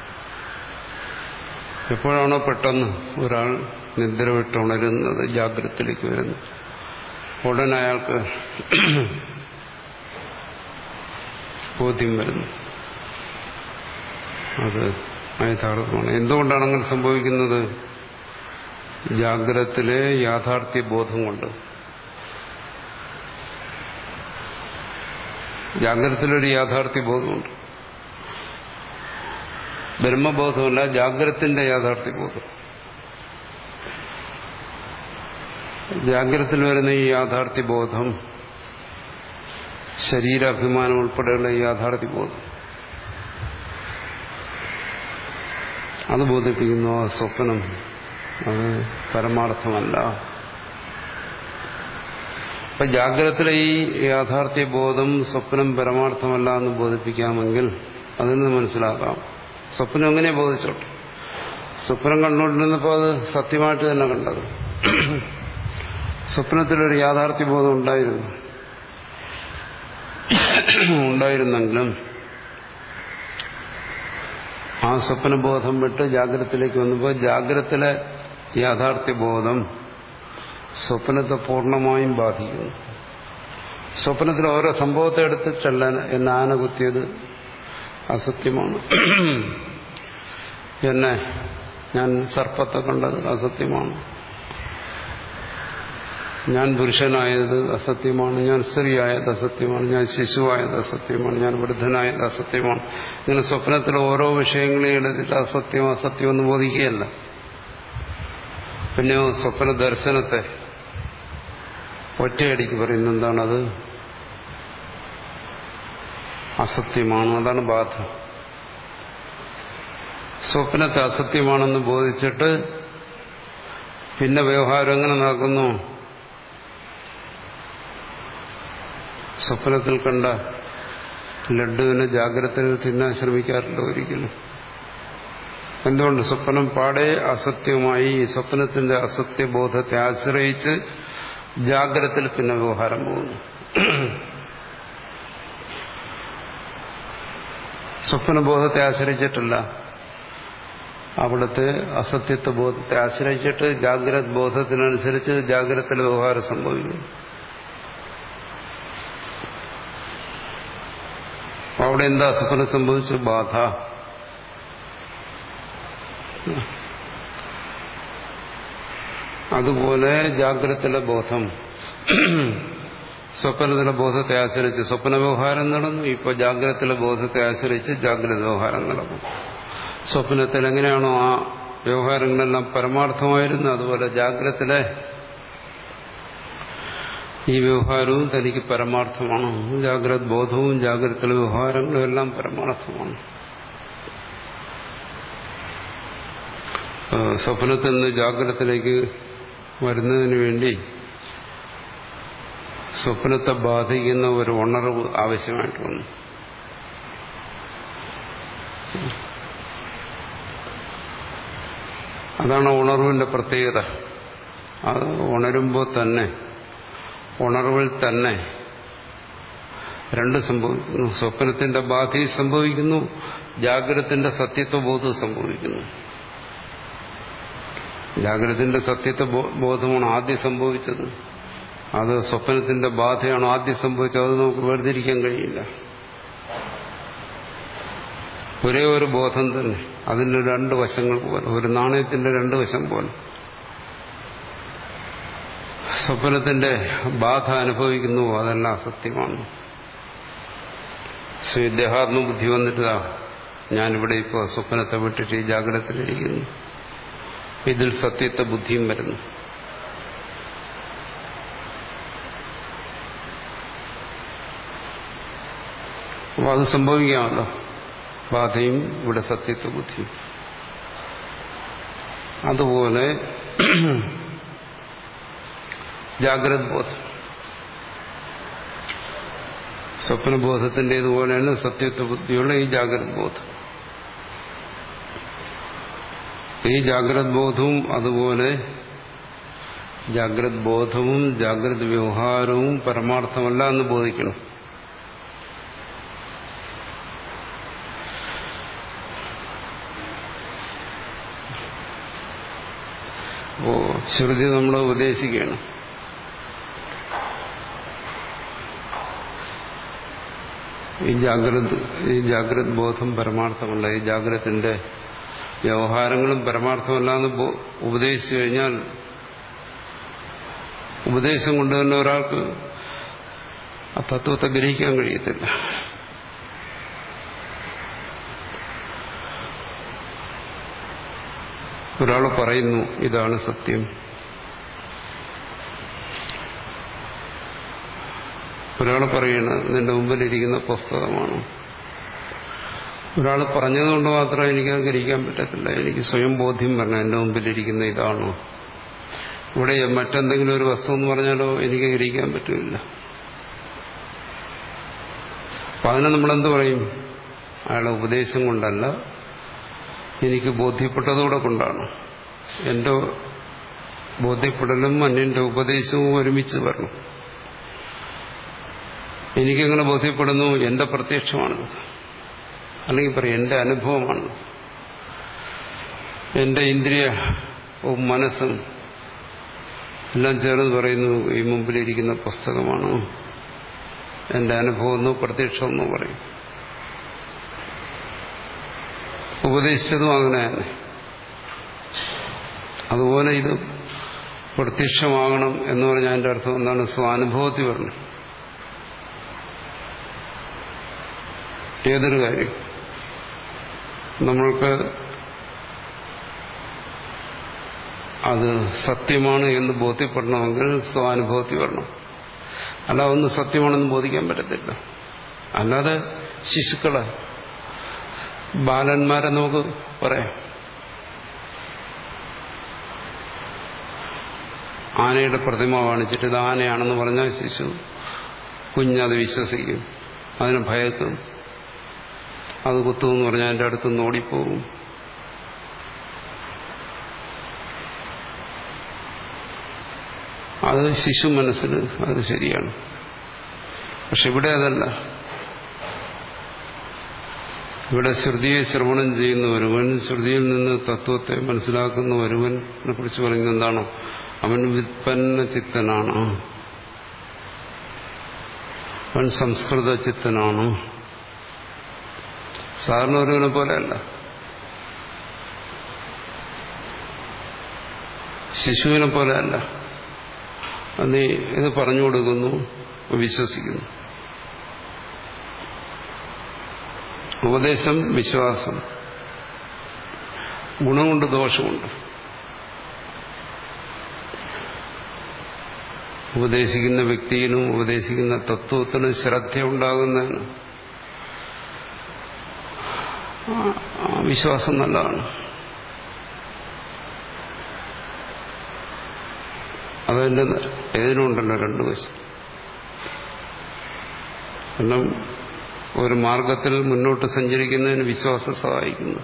എപ്പോഴാണോ പെട്ടെന്ന് ഒരാൾ നിദ്ര വിട്ടുണരുന്നത് ജാഗ്രതത്തിലേക്ക് വരുന്നത് ഉടൻ അയാൾക്ക് ബോധ്യം വരുന്നു അത് യഥാർത്ഥമാണ് എന്തുകൊണ്ടാണ് അങ്ങനെ സംഭവിക്കുന്നത് ജാഗ്രതത്തിലെ യാഥാർത്ഥ്യ ബോധം കൊണ്ട് ജാഗ്രതത്തിലൊരു യാഥാർത്ഥ്യ ബോധമുണ്ട് ബ്രഹ്മബോധമല്ല ജാഗ്രതത്തിന്റെ യാഥാർത്ഥ്യ ബോധം ജാഗ്രതത്തിൽ വരുന്ന ഈ യാഥാർത്ഥ്യ ബോധം ശരീരാഭിമാനം ഉൾപ്പെടെയുള്ള ഈ യാഥാർത്ഥ്യ ബോധം അത് ബോധിപ്പിക്കുന്നു ആ സ്വപ്നം അത് പരമാർത്ഥമല്ല അപ്പൊ ജാഗ്രതത്തിലെ ഈ യാഥാർത്ഥ്യ ബോധം സ്വപ്നം പരമാർത്ഥമല്ല എന്ന് ബോധിപ്പിക്കാമെങ്കിൽ അതിൽ നിന്ന് മനസ്സിലാക്കാം സ്വപ്നം എങ്ങനെ ബോധിച്ചോട്ടെ സ്വപ്നം കണ്ടുകൊണ്ടിരുന്നപ്പോൾ അത് സത്യമായിട്ട് തന്നെ കണ്ടത് സ്വപ്നത്തിലൊരു യാഥാർത്ഥ്യ ബോധം ഉണ്ടായിരുന്നു ഉണ്ടായിരുന്നെങ്കിലും ആ സ്വപ്നബോധം വിട്ട് ജാഗ്രതത്തിലേക്ക് വന്നപ്പോൾ ജാഗ്രതത്തിലെ യാഥാർത്ഥ്യ ബോധം സ്വപ്നത്തെ പൂർണ്ണമായും ബാധിക്കുന്നു സ്വപ്നത്തിൽ ഓരോ സംഭവത്തെ എടുത്തിട്ടല്ല എന്നെ ആന കുത്തിയത് അസത്യമാണ് എന്നെ ഞാൻ സർപ്പത്തെ കണ്ടത് അസത്യമാണ് ഞാൻ പുരുഷനായത് അസത്യമാണ് ഞാൻ സ്ത്രീയായത് അസത്യമാണ് ഞാൻ ശിശുവായത് അസത്യമാണ് ഞാൻ വൃദ്ധനായത് അസത്യമാണ് ഇങ്ങനെ സ്വപ്നത്തിൽ ഓരോ വിഷയങ്ങളെയും എടുത്തിട്ട് അസത്യം അസത്യം എന്ന് ബോധിക്കുകയല്ല പിന്നെ സ്വപ്ന ദർശനത്തെ ഒറ്റയടിക്ക് പറയുന്നത് എന്താണത് അസത്യമാണ് അതാണ് ബാധ സ്വപ്നത്തെ അസത്യമാണെന്ന് ബോധിച്ചിട്ട് പിന്നെ വ്യവഹാരം എങ്ങനെ നടക്കുന്നു സ്വപ്നത്തിൽ കണ്ട ലഡുവിനെ ജാഗ്രതയിൽ തിന്നാൻ ശ്രമിക്കാറില്ല ഒരിക്കലും എന്തുകൊണ്ട് സ്വപ്നം പാടെ അസത്യമായി ഈ സ്വപ്നത്തിന്റെ അസത്യബോധത്തെ ആശ്രയിച്ച് ജാഗ്രതത്തിൽ പിന്നെ വ്യവഹാരം പോകുന്നു സ്വപ്നബോധത്തെ ആശ്രയിച്ചിട്ടല്ല അവിടുത്തെ അസത്യത്വ ബോധത്തെ ആശ്രയിച്ചിട്ട് ജാഗ്രത ബോധത്തിനനുസരിച്ച് ജാഗ്രതത്തിൽ വ്യവഹാരം സംഭവിക്കുന്നു അവിടെ എന്താ സ്വപ്നം സംഭവിച്ചു ബാധ അതുപോലെ ജാഗ്രതത്തിലെ ബോധം സ്വപ്നത്തിലെ ബോധത്തെ ആശ്രയിച്ച് സ്വപ്ന വ്യവഹാരം നടന്നു ഇപ്പോൾ ജാഗ്രതത്തിലെ ബോധത്തെ ആശ്രയിച്ച് ജാഗ്രത വ്യവഹാരം നടന്നു സ്വപ്നത്തിൽ എങ്ങനെയാണോ ആ വ്യവഹാരങ്ങളെല്ലാം പരമാർത്ഥമായിരുന്നു അതുപോലെ ജാഗ്രതത്തിലെ ഈ വ്യവഹാരവും തനിക്ക് പരമാർത്ഥമാണ് ജാഗ്രത ബോധവും ജാഗ്രതത്തിലെ വ്യവഹാരങ്ങളും എല്ലാം പരമാർത്ഥമാണ് സ്വപ്നത്തിൽ നിന്ന് ജാഗ്രതത്തിലേക്ക് വരുന്നതിന് വേണ്ടി സ്വപ്നത്തെ ബാധിക്കുന്ന ഒരു ഉണർവ് ആവശ്യമായിട്ട് വന്നു അതാണ് ഉണർവിന്റെ പ്രത്യേകത അത് ഉണരുമ്പോൾ തന്നെ ഉണർവിൽ തന്നെ രണ്ട് സംഭവിക്കുന്നു സ്വപ്നത്തിന്റെ ബാധയും സംഭവിക്കുന്നു ജാഗ്രതത്തിന്റെ സത്യത്വബോധവും സംഭവിക്കുന്നു ജാഗ്രതത്തിന്റെ സത്യത്വ ബോധമാണ് ആദ്യം സംഭവിച്ചത് അത് സ്വപ്നത്തിന്റെ ബാധയാണോ ആദ്യം സംഭവിച്ചത് അത് നമുക്ക് വേർതിരിക്കാൻ കഴിയില്ല ഒരേ ഒരു ബോധം തന്നെ അതിന്റെ രണ്ട് വശങ്ങൾ പോലെ ഒരു നാണയത്തിന്റെ രണ്ട് വശം പോലെ സ്വപ്നത്തിന്റെ ബാധ അനുഭവിക്കുന്നു അതെല്ലാം അസത്യമാണ് സ്വദേഹാത്മബുദ്ധി വന്നിട്ട് ഞാനിവിടെ ഇപ്പോൾ സ്വപ്നത്തെ വിട്ടിട്ട് ഈ ജാഗ്രതത്തിലിരിക്കുന്നു ഇതിൽ സത്യത്തെ ബുദ്ധിയും വരുന്നു അപ്പോൾ അത് സംഭവിക്കാമല്ലോ ബാധയും ഇവിടെ സത്യത്വ ബുദ്ധിയും അതുപോലെ ജാഗ്രത് ബോധം സ്വപ്നബോധത്തിൻ്റെതുപോലെയാണ് സത്യത്വ ബുദ്ധിയുള്ള ഈ ജാഗ്രത ബോധം ഈ ജാഗ്രത് ബോധവും അതുപോലെ ജാഗ്രത് ബോധവും ജാഗ്രത് വ്യവഹാരവും പരമാർത്ഥമല്ല എന്ന് ബോധിക്കണം അപ്പോ ശ്രുതി നമ്മളെ ഉപദേശിക്കുകയാണ് ഈ ജാഗ്രത് ഈ ജാഗ്രത് ബോധം പരമാർത്ഥമല്ല ഈ ജാഗ്രത്തിന്റെ വ്യവഹാരങ്ങളും പരമാർത്ഥമല്ല എന്ന് ഉപദേശിച്ചു കഴിഞ്ഞാൽ ഉപദേശം കൊണ്ട് തന്നെ ഒരാൾക്ക് ആ തത്വത്തെ ഗ്രഹിക്കാൻ കഴിയത്തില്ല ഒരാൾ പറയുന്നു ഇതാണ് സത്യം ഒരാൾ പറയണ നിന്റെ മുമ്പിലിരിക്കുന്ന പുസ്തകമാണ് ഒരാൾ പറഞ്ഞതുകൊണ്ട് മാത്രം എനിക്ക് ഗ്രഹിക്കാൻ പറ്റത്തില്ല എനിക്ക് സ്വയം ബോധ്യം വരണം എന്റെ മുമ്പിലിരിക്കുന്ന ഇതാണോ ഇവിടെ മറ്റെന്തെങ്കിലും ഒരു വസ്തു എന്ന് പറഞ്ഞാലോ എനിക്ക് ഗ്രഹിക്കാൻ പറ്റില്ല അപ്പൊ അതിനെ നമ്മളെന്ത് പറയും അയാളെ ഉപദേശം കൊണ്ടല്ല എനിക്ക് ബോധ്യപ്പെട്ടതോടെ കൊണ്ടാണ് എന്റെ ബോധ്യപ്പെടലും അന്യന്റെ ഉപദേശവും ഒരുമിച്ച് വരണം എനിക്കെങ്ങനെ ബോധ്യപ്പെടുന്നു എന്റെ പ്രത്യക്ഷമാണിത് അല്ലെങ്കിൽ പറയും എന്റെ അനുഭവമാണ് എന്റെ ഇന്ദ്രിയ മനസ്സും എല്ലാം ചേർന്ന് പറയുന്നു ഈ മുമ്പിലിരിക്കുന്ന പുസ്തകമാണ് എന്റെ അനുഭവമെന്നോ പ്രത്യക്ഷമെന്നോ പറയും ഉപദേശിച്ചതും അങ്ങനെ തന്നെ അതുപോലെ ഇത് പ്രത്യക്ഷമാകണം എന്ന് പറഞ്ഞാൽ അതിന്റെ അർത്ഥം എന്താണ് സ്വാനുഭവത്തിൽ വരണം ഏതൊരു കാര്യം നമ്മൾക്ക് അത് സത്യമാണ് എന്ന് ബോധ്യപ്പെടണമെങ്കിൽ സ്വാനുഭവത്തിൽ വരണം അല്ല ഒന്ന് സത്യമാണെന്ന് ബോധിക്കാൻ പറ്റത്തില്ല അല്ലാതെ ശിശുക്കളെ ബാലന്മാരെ നമുക്ക് പറയാം ആനയുടെ പ്രതിമ കാണിച്ചിട്ട് ഇത് ആനയാണെന്ന് പറഞ്ഞാൽ ശിശു കുഞ്ഞത് വിശ്വസിക്കും അതിന് ഭയക്കും അത് കുത്തുമെന്ന് പറഞ്ഞാൽ എൻ്റെ അടുത്തുനിന്ന് ഓടിപ്പോകും അത് ശിശു മനസ്സിൽ അത് ശരിയാണ് പക്ഷെ ഇവിടെ അതല്ല ഇവിടെ ശ്രുതിയെ ശ്രവണം ചെയ്യുന്ന ഒരുവൻ ശ്രുതിയിൽ നിന്ന് തത്വത്തെ മനസ്സിലാക്കുന്ന ഒരുവനെ കുറിച്ച് പറയുന്നത് എന്താണ് അവൻ വിത്പന്ന ചിത്തനാണ് അവൻ സംസ്കൃത ചിത്തനാണ് സാധാരണ ഒരുവനെ പോലെയല്ല ശിശുവിനെ പോലെയല്ല നീ ഇത് പറഞ്ഞു കൊടുക്കുന്നു വിശ്വസിക്കുന്നു ഉപദേശം വിശ്വാസം ഗുണമുണ്ട് ദോഷമുണ്ട് ഉപദേശിക്കുന്ന വ്യക്തിയിലും ഉപദേശിക്കുന്ന തത്വത്തിനും ശ്രദ്ധയുണ്ടാകുന്നതിന് വിശ്വാസം നല്ലതാണ് അതതിൻ്റെ ഏതിനുണ്ടല്ലോ രണ്ടു വശം കാരണം ഒരു മാർഗത്തിൽ മുന്നോട്ട് സഞ്ചരിക്കുന്നതിന് വിശ്വാസം സഹായിക്കുന്നു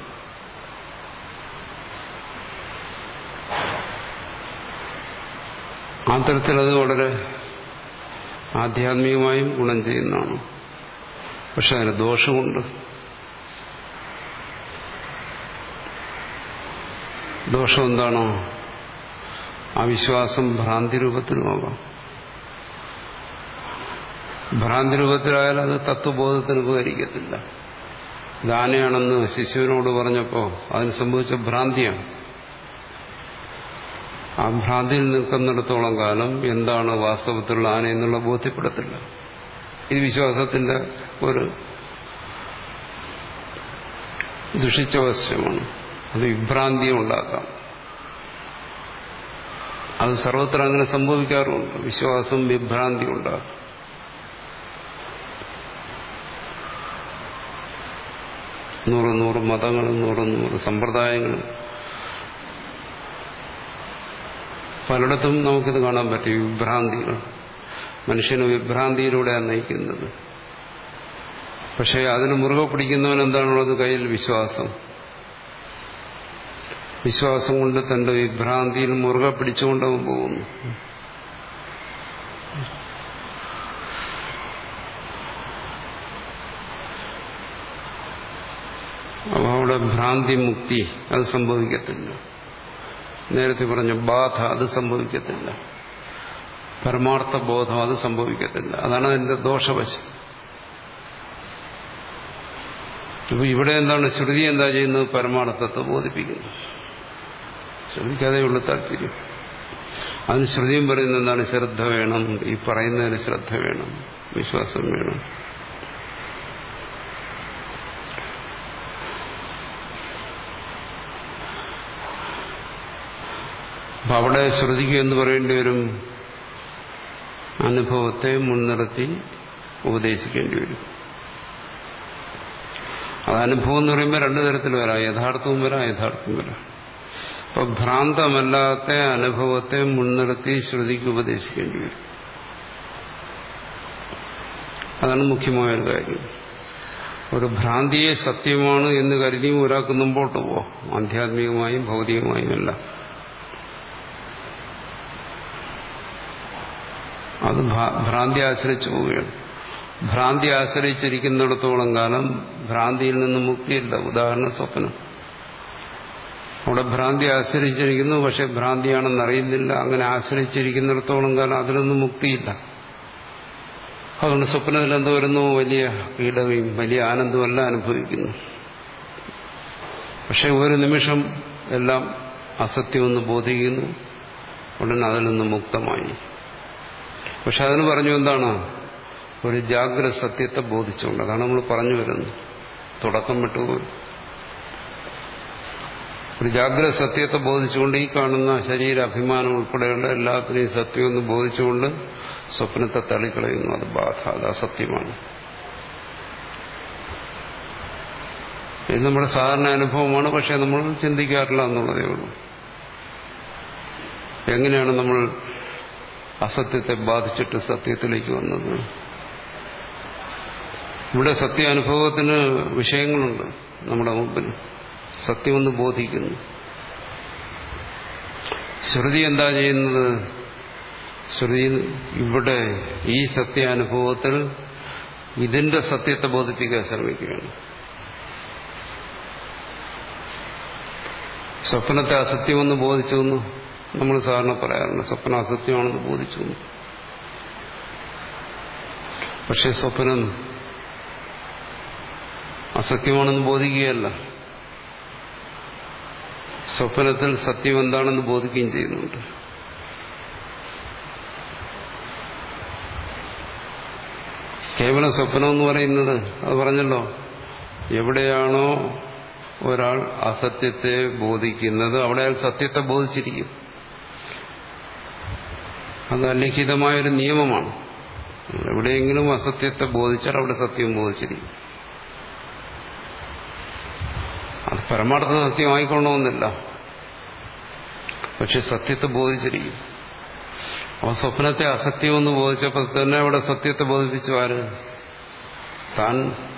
ആ തരത്തിൽ അത് വളരെ ആധ്യാത്മികമായും ഗുണം ചെയ്യുന്നതാണ് പക്ഷെ അതിന് ദോഷമുണ്ട് ദോഷം എന്താണോ ആ വിശ്വാസം ഭ്രാന്തി രൂപത്തിലുമാകാം ഭ്രാന്തി രൂപത്തിലായാൽ അത് തത്വബോധത്തിന് ഉപകരിക്കത്തില്ല ദാനയാണെന്ന് ശിശുവിനോട് പറഞ്ഞപ്പോൾ അതിന് സംഭവിച്ച ഭ്രാന്തിയാണ് ആ ഭ്രാന്തിയിൽ നിൽക്കുന്നിടത്തോളം കാലം എന്താണ് വാസ്തവത്തിലുള്ള ആന എന്നുള്ള ബോധ്യപ്പെടത്തില്ല ഇത് വിശ്വാസത്തിന്റെ ഒരു ദുഷിച്ച വശമാണ് അത് വിഭ്രാന്തിയും ഉണ്ടാക്കാം അത് സർവത്ര അങ്ങനെ സംഭവിക്കാറുണ്ട് വിശ്വാസം വിഭ്രാന്തി ഉണ്ടാകും നൂറ് നൂറ് മതങ്ങളും നൂറ് നൂറ് സമ്പ്രദായങ്ങളും പലയിടത്തും നമുക്കിത് കാണാൻ പറ്റും വിഭ്രാന്തികൾ മനുഷ്യന് വിഭ്രാന്തിയിലൂടെയാണ് നയിക്കുന്നത് പക്ഷേ അതിന് മുറുകെ പിടിക്കുന്നവൻ എന്താണുള്ളത് കയ്യിൽ വിശ്വാസം വിശ്വാസം കൊണ്ട് തന്റെ വിഭ്രാന്തിയിൽ മുറുകെ പിടിച്ചുകൊണ്ടവൻ പോകുന്നു അപ്പോൾ അവിടെ ഭ്രാന്തി മുക്തി അത് സംഭവിക്കത്തില്ല നേരത്തെ പറഞ്ഞ ബാധ അത് സംഭവിക്കത്തില്ല പരമാർത്ഥ ബോധം അത് സംഭവിക്കത്തില്ല അതാണ് അതിന്റെ ദോഷവശം ഇപ്പൊ ഇവിടെ എന്താണ് ശ്രുതി എന്താ ചെയ്യുന്നത് പരമാർത്ഥത്തെ ബോധിപ്പിക്കുന്നു ശ്രുതിക്കതേയുള്ള താല്പര്യം അതിന് ശ്രുതിയും പറയുന്നത് എന്താണ് ശ്രദ്ധ വേണം ഈ പറയുന്നതിന് ശ്രദ്ധ വേണം വിശ്വാസം വേണം അപ്പൊ അവിടെ ശ്രുതിക്ക് എന്ന് പറയേണ്ടി വരും അനുഭവത്തെ മുൻനിർത്തി ഉപദേശിക്കേണ്ടി വരും അത് അനുഭവം എന്ന് പറയുമ്പോൾ രണ്ടു തരത്തിൽ വരാം യഥാർത്ഥവും വരാം യഥാർത്ഥവും വരാം അപ്പൊ ഭ്രാന്തമല്ലാത്ത അനുഭവത്തെ മുൻനിർത്തി ശ്രുതിക്ക് ഉപദേശിക്കേണ്ടി വരും അതാണ് മുഖ്യമായൊരു കാര്യം ഒരു ഭ്രാന്തിയെ സത്യമാണ് എന്ന് കരുതിയും ഒരാൾക്ക് മുമ്പോട്ട് പോവാം ആധ്യാത്മികമായും ഭൗതികമായും എല്ലാം അത് ഭ്രാന്തി ആശ്രയിച്ചു പോവുകയാണ് ഭ്രാന്തി ആശ്രയിച്ചിരിക്കുന്നിടത്തോളം കാലം ഭ്രാന്തിയിൽ നിന്ന് മുക്തിയില്ല ഉദാഹരണം സ്വപ്നം അവിടെ ഭ്രാന്തി ആശ്രയിച്ചിരിക്കുന്നു പക്ഷെ ഭ്രാന്തിയാണെന്ന് അറിയുന്നില്ല അങ്ങനെ ആശ്രയിച്ചിരിക്കുന്നിടത്തോളം കാലം അതിലൊന്നും മുക്തിയില്ല അതുകൊണ്ട് സ്വപ്നത്തിൽ എന്തോ വരുന്നു വലിയ കീടകയും വലിയ ആനന്ദവും എല്ലാം അനുഭവിക്കുന്നു പക്ഷെ ഒരു നിമിഷം എല്ലാം അസത്യമെന്ന് ബോധിക്കുന്നു ഉടനെ അതിൽ നിന്ന് മുക്തമായി പക്ഷെ അതിന് പറഞ്ഞു എന്താണ് ഒരു ജാഗ്രത സത്യത്തെ ബോധിച്ചുകൊണ്ട് അതാണ് നമ്മൾ പറഞ്ഞു വരുന്നത് തുടക്കം വിട്ടുപോയി ഒരു ജാഗ്രത സത്യത്തെ ബോധിച്ചുകൊണ്ട് ഈ കാണുന്ന ശരീര അഭിമാനം ഉൾപ്പെടെയുള്ള എല്ലാത്തിനെയും സത്യമെന്ന് ബോധിച്ചുകൊണ്ട് സ്വപ്നത്തെ തള്ളിക്കളയുന്നു അത് ബാധ അത് അസത്യമാണ് ഇത് നമ്മുടെ സാധാരണ അനുഭവമാണ് പക്ഷെ നമ്മൾ ചിന്തിക്കാറില്ല എന്നുള്ളതേ ഉള്ളൂ എങ്ങനെയാണ് നമ്മൾ അസത്യത്തെ ബാധിച്ചിട്ട് സത്യത്തിലേക്ക് വന്നത് ഇവിടെ സത്യാനുഭവത്തിന് വിഷയങ്ങളുണ്ട് നമ്മുടെ മുമ്പിൽ സത്യമെന്ന് ബോധിക്കുന്നു ശ്രുതി എന്താ ചെയ്യുന്നത് ശ്രുതി ഇവിടെ ഈ സത്യാനുഭവത്തിൽ ഇതിന്റെ സത്യത്തെ ബോധിപ്പിക്കാൻ ശ്രമിക്കുകയാണ് സ്വപ്നത്തെ അസത്യമെന്ന് ബോധിച്ചു എന്ന് നമ്മൾ സാധാരണ പറയാറുണ്ട് സ്വപ്നം അസത്യമാണെന്ന് ബോധിച്ചു പക്ഷെ സ്വപ്നം അസത്യമാണെന്ന് ബോധിക്കുകയല്ല സ്വപ്നത്തിൽ സത്യം എന്താണെന്ന് ബോധിക്കുകയും ചെയ്യുന്നുണ്ട് കേവലം സ്വപ്നം എന്ന് പറയുന്നത് അത് പറഞ്ഞല്ലോ എവിടെയാണോ ഒരാൾ അസത്യത്തെ ബോധിക്കുന്നത് അവിടെ അയാൾ സത്യത്തെ ബോധിച്ചിരിക്കും അത് അലിഖിതമായൊരു നിയമമാണ് എവിടെയെങ്കിലും അസത്യത്തെ ബോധിച്ചാൽ അവിടെ സത്യം ബോധിച്ചിരിക്കും അത് പരമാർത്ഥ സത്യമായിക്കൊള്ളണമെന്നില്ല പക്ഷെ സത്യത്തെ ബോധിച്ചിരിക്കും അപ്പൊ സ്വപ്നത്തെ അസത്യമെന്ന് ബോധിച്ചപ്പോൾ തന്നെ അവിടെ സത്യത്തെ ബോധിപ്പിച്ചു ആര് താൻ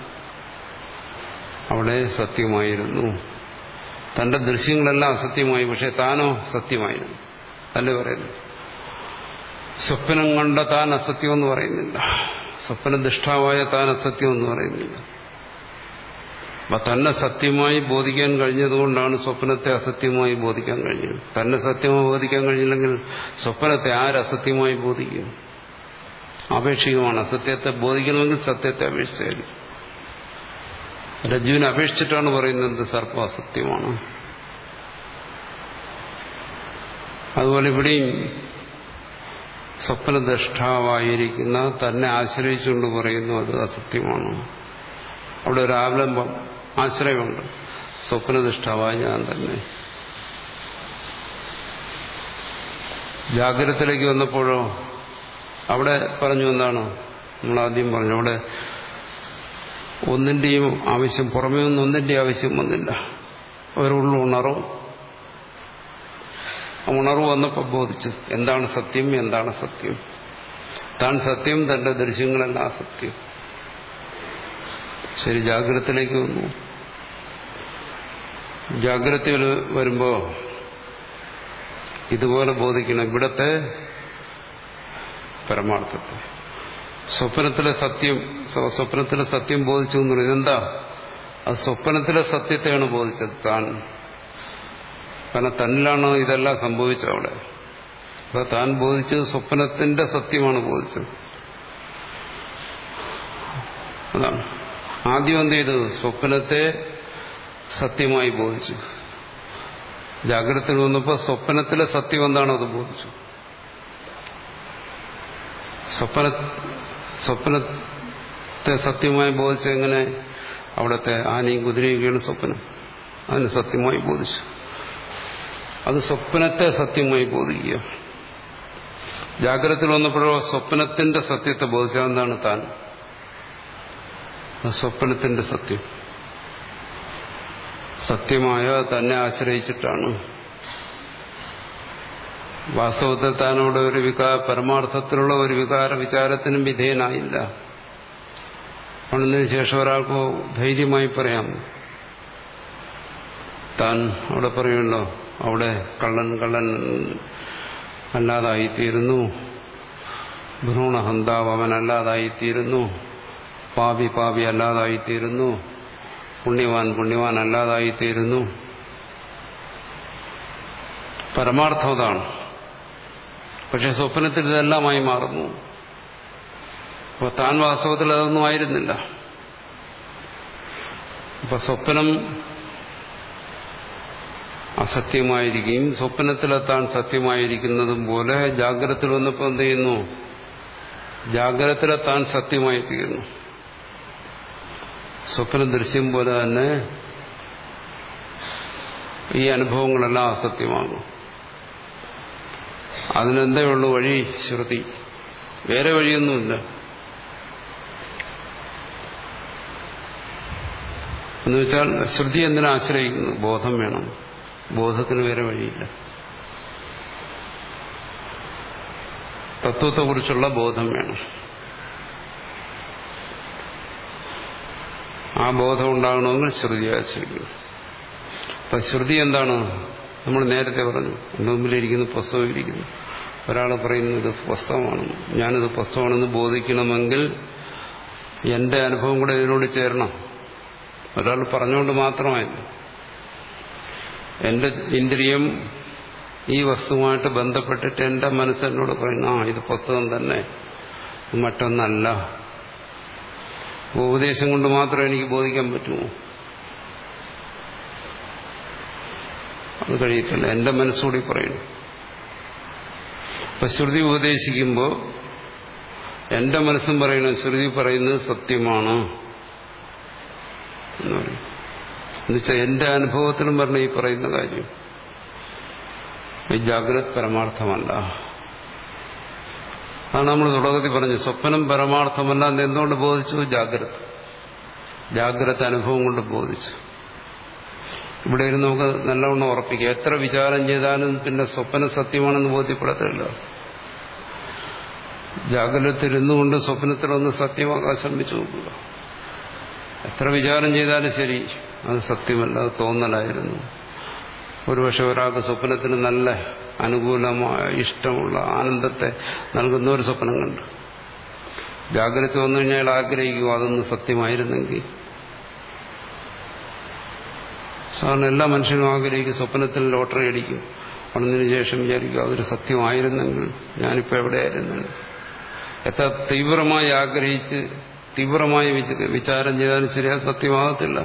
അവിടെ സത്യമായിരുന്നു തന്റെ ദൃശ്യങ്ങളെല്ലാം അസത്യമായി പക്ഷെ താനോ സത്യമായിരുന്നു അല്ലേ പറയുന്നു സ്വപ്നം കണ്ട താൻ അസത്യമെന്ന് പറയുന്നില്ല സ്വപ്നനിഷ്ഠാവായ താൻ അസത്യമെന്ന് പറയുന്നില്ല അപ്പൊ തന്നെ സത്യമായി ബോധിക്കാൻ കഴിഞ്ഞതുകൊണ്ടാണ് സ്വപ്നത്തെ അസത്യമായി ബോധിക്കാൻ കഴിഞ്ഞത് തന്നെ സത്യമായി ബോധിക്കാൻ കഴിഞ്ഞില്ലെങ്കിൽ സ്വപ്നത്തെ ആരസത്യമായി ബോധിക്കും ആപേക്ഷികമാണ് അസത്യത്തെ ബോധിക്കണമെങ്കിൽ സത്യത്തെ അപേക്ഷിച്ചായിരിക്കും രജ്ജുവിനെ അപേക്ഷിച്ചിട്ടാണ് പറയുന്നത് സർപ്പം അസത്യമാണ് അതുപോലെ ഇവിടെയും സ്വപ്നദ്രഷ്ടാവായിരിക്കുന്ന തന്നെ ആശ്രയിച്ചുകൊണ്ട് പറയുന്നു അത് അസത്യമാണ് അവിടെ ഒരു ആവലംബം ആശ്രയമുണ്ട് സ്വപ്നനിഷ്ഠാവായ ഞാൻ തന്നെ ജാഗ്രതത്തിലേക്ക് വന്നപ്പോഴോ അവിടെ പറഞ്ഞു എന്താണ് നമ്മൾ ആദ്യം പറഞ്ഞു അവിടെ ഒന്നിന്റെയും ആവശ്യം പുറമേ ഒന്നും ഒന്നിന്റെ ആവശ്യം വന്നില്ല അവരുള്ള ഉണർവ് ഉണർവ് വന്നപ്പോൾ ബോധിച്ചു എന്താണ് സത്യം എന്താണ് സത്യം താൻ സത്യം തന്റെ ദൃശ്യങ്ങളെല്ലാം സത്യം ശരി ജാഗ്രതത്തിലേക്ക് വന്നു ജാഗ്രതയിൽ വരുമ്പോ ഇതുപോലെ ബോധിക്കണം ഇവിടത്തെ പരമാർത്ഥത്തെ സ്വപ്നത്തിലെ സത്യം സ്വപ്നത്തിലെ സത്യം ബോധിച്ചു എന്ന് പറയുന്നത് എന്താ അത് സ്വപ്നത്തിലെ സത്യത്തെയാണ് ബോധിച്ചത് താൻ കാരണം തന്നിലാണ് ഇതെല്ലാം സംഭവിച്ചത് അവിടെ അപ്പൊ താൻ ബോധിച്ചത് സ്വപ്നത്തിന്റെ സത്യമാണ് ബോധിച്ചത് അതാണ് ആദ്യം എന്ത് ചെയ്തു സ്വപ്നത്തെ സത്യമായി ബോധിച്ചു ജാഗ്രതയിൽ വന്നപ്പോൾ സ്വപ്നത്തിലെ സത്യം എന്താണോ അത് ബോധിച്ചു സ്വപ്ന സ്വപ്നത്തെ സത്യമായി ബോധിച്ച എങ്ങനെ അവിടുത്തെ ആനയും കുതിരയൊക്കെയാണ് സ്വപ്നം അതിന് സത്യമായി ബോധിച്ചു അത് സ്വപ്നത്തെ സത്യമായി ബോധിക്കുക ജാഗ്രതയിൽ വന്നപ്പോഴോ സ്വപ്നത്തിന്റെ സത്യത്തെ ബോധിച്ച എന്താണ് താൻ സ്വപ്നത്തിന്റെ സത്യം സത്യമായ തന്നെ ആശ്രയിച്ചിട്ടാണ് വാസ്തവത്തിൽ താനോട് ഒരു വികാര പരമാർത്ഥത്തിലുള്ള ഒരു വികാര വിചാരത്തിനും വിധേയനായില്ല പണിതിന് ശേഷം ഒരാൾക്ക് ധൈര്യമായി പറയാം താൻ അവിടെ പറയുമല്ലോ അവിടെ കള്ളൻ കള്ളൻ അല്ലാതായിത്തീരുന്നു ഭ്രൂണഹന്താവ് അവൻ അല്ലാതായിത്തീരുന്നു പാപി പാപി അല്ലാതായിത്തീരുന്നു പുണ്യവാൻ പുണ്യവാൻ അല്ലാതായിത്തീരുന്നു പരമാർത്ഥം അതാണ് പക്ഷെ സ്വപ്നത്തിൽ ഇതെല്ലാമായി മാറുന്നു അപ്പോൾ താൻ വാസ്തവത്തിൽ അതൊന്നും ആയിരുന്നില്ല അപ്പൊ സ്വപ്നം അസത്യമായിരിക്കുകയും സ്വപ്നത്തിലെത്താൻ സത്യമായിരിക്കുന്നതും പോലെ ജാഗ്രതത്തിൽ വന്നപ്പോൾ എന്ത് ചെയ്യുന്നു ജാഗ്രതത്തിലെത്താൻ സത്യമായി തീരുന്നു സ്വപ്ന ദൃശ്യം പോലെ തന്നെ ഈ അനുഭവങ്ങളെല്ലാം അസത്യമാകും അതിനെന്തേ ഉള്ളു വഴി ശ്രുതി വേറെ വഴിയൊന്നുമില്ല എന്നുവെച്ചാൽ ശ്രുതി എന്തിനാ ആശ്രയിക്കുന്നു ബോധം വേണം ബോധത്തിന് വേറെ വഴിയില്ല തത്വത്തെക്കുറിച്ചുള്ള ബോധം വേണം ആ ബോധം ഉണ്ടാകണമെങ്കിൽ ശ്രുതി ആശ്രയിക്കുന്നു അപ്പൊ ശ്രുതി എന്താണ് നമ്മൾ നേരത്തെ പറഞ്ഞു മുമ്പിലിരിക്കുന്നു പുസ്തകം ഇരിക്കുന്നു ഒരാൾ പറയുന്നു ഇത് പുസ്തകമാണെന്ന് ഞാനിത് പുസ്തകമാണെന്ന് ബോധിക്കണമെങ്കിൽ എന്റെ അനുഭവം കൂടെ ഇതിനോട് ചേരണം ഒരാൾ പറഞ്ഞുകൊണ്ട് മാത്രമായില്ല എന്റെ ഇന്ദ്രിയം ഈ വസ്തുവുമായിട്ട് ബന്ധപ്പെട്ടിട്ട് എന്റെ മനസ്സെന്നോട് പറയുന്നു ആ ഇത് പുസ്തകം തന്നെ മറ്റൊന്നല്ല ഉപദേശം കൊണ്ട് മാത്രം എനിക്ക് ബോധിക്കാൻ പറ്റുമോ അത് കഴിയത്തില്ല എന്റെ മനസ്സുകൂടി പറയുന്നു അപ്പൊ ശ്രുതി ഉപദേശിക്കുമ്പോൾ എന്റെ മനസ്സും പറയണം ശ്രുതി പറയുന്നത് സത്യമാണ് എന്ന് പറയും എന്നുവെച്ചാൽ എന്റെ അനുഭവത്തിലും പറഞ്ഞ ഈ പറയുന്ന കാര്യം ഈ ജാഗ്രത് പരമാർത്ഥമല്ല അതാണ് നമ്മൾ തുടക്കത്തിൽ പറഞ്ഞു സ്വപ്നം പരമാർത്ഥമല്ല എന്ന് എന്തുകൊണ്ട് ബോധിച്ചു ജാഗ്രത ജാഗ്രത അനുഭവം കൊണ്ട് ബോധിച്ചു ഇവിടെ ഇരുന്ന് നമുക്ക് നല്ലവണ്ണം ഉറപ്പിക്കുക എത്ര വിചാരം ചെയ്താലും പിന്നെ സ്വപ്നം സത്യമാണെന്ന് ബോധ്യപ്പെടത്തില്ല ജാഗ്രതത്തിരുന്നുകൊണ്ട് സ്വപ്നത്തിലൊന്ന് സത്യമാക്കാൻ ശ്രമിച്ചു നോക്കുക എത്ര വിചാരം ചെയ്താലും ശരി അത് സത്യമല്ല അത് തോന്നലായിരുന്നു ഒരുപക്ഷെ ഒരാൾക്ക് സ്വപ്നത്തിന് നല്ല അനുകൂലമായ ഇഷ്ടമുള്ള ആനന്ദത്തെ നൽകുന്ന ഒരു സ്വപ്നം കണ്ടു ജാഗ്രത വന്നു കഴിഞ്ഞാൽ ആഗ്രഹിക്കും അതൊന്ന് സത്യമായിരുന്നെങ്കിൽ സാധാരണ എല്ലാ മനുഷ്യനും ആഗ്രഹിക്കും സ്വപ്നത്തിൽ ലോട്ടറി അടിക്കും ഉണർന്നതിന് ശേഷം വിചാരിക്കും അതൊരു സത്യമായിരുന്നെങ്കിൽ ഞാനിപ്പോൾ എവിടെയായിരുന്നു എത്ര തീവ്രമായി ആഗ്രഹിച്ച് തീവ്രമായി വിചാരം ചെയ്താലും ശരിയാ സത്യമാകത്തില്ല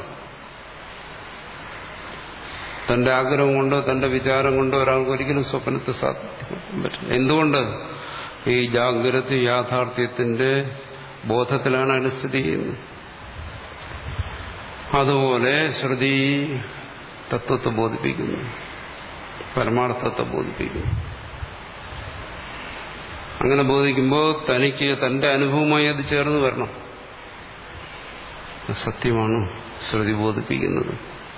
തന്റെ ആഗ്രഹം കൊണ്ടോ തന്റെ വിചാരം കൊണ്ടോ ഒരാൾക്ക് ഒരിക്കലും സ്വപ്നത്തെ സാധിക്കാൻ പറ്റില്ല എന്തുകൊണ്ട് ഈ ജാഗ്രത യാഥാർത്ഥ്യത്തിന്റെ ബോധത്തിലാണ് അതിന് സ്ഥിതി ചെയ്യുന്നത് അതുപോലെ ശ്രുതി തത്വത്തെ ബോധിപ്പിക്കുന്നു പരമാർത്ഥത്തെ ബോധിപ്പിക്കുന്നു അങ്ങനെ ബോധിക്കുമ്പോൾ തനിക്ക് തന്റെ അനുഭവമായി അത് ചേർന്ന് വരണം സത്യമാണ് ശ്രുതി ബോധിപ്പിക്കുന്നത്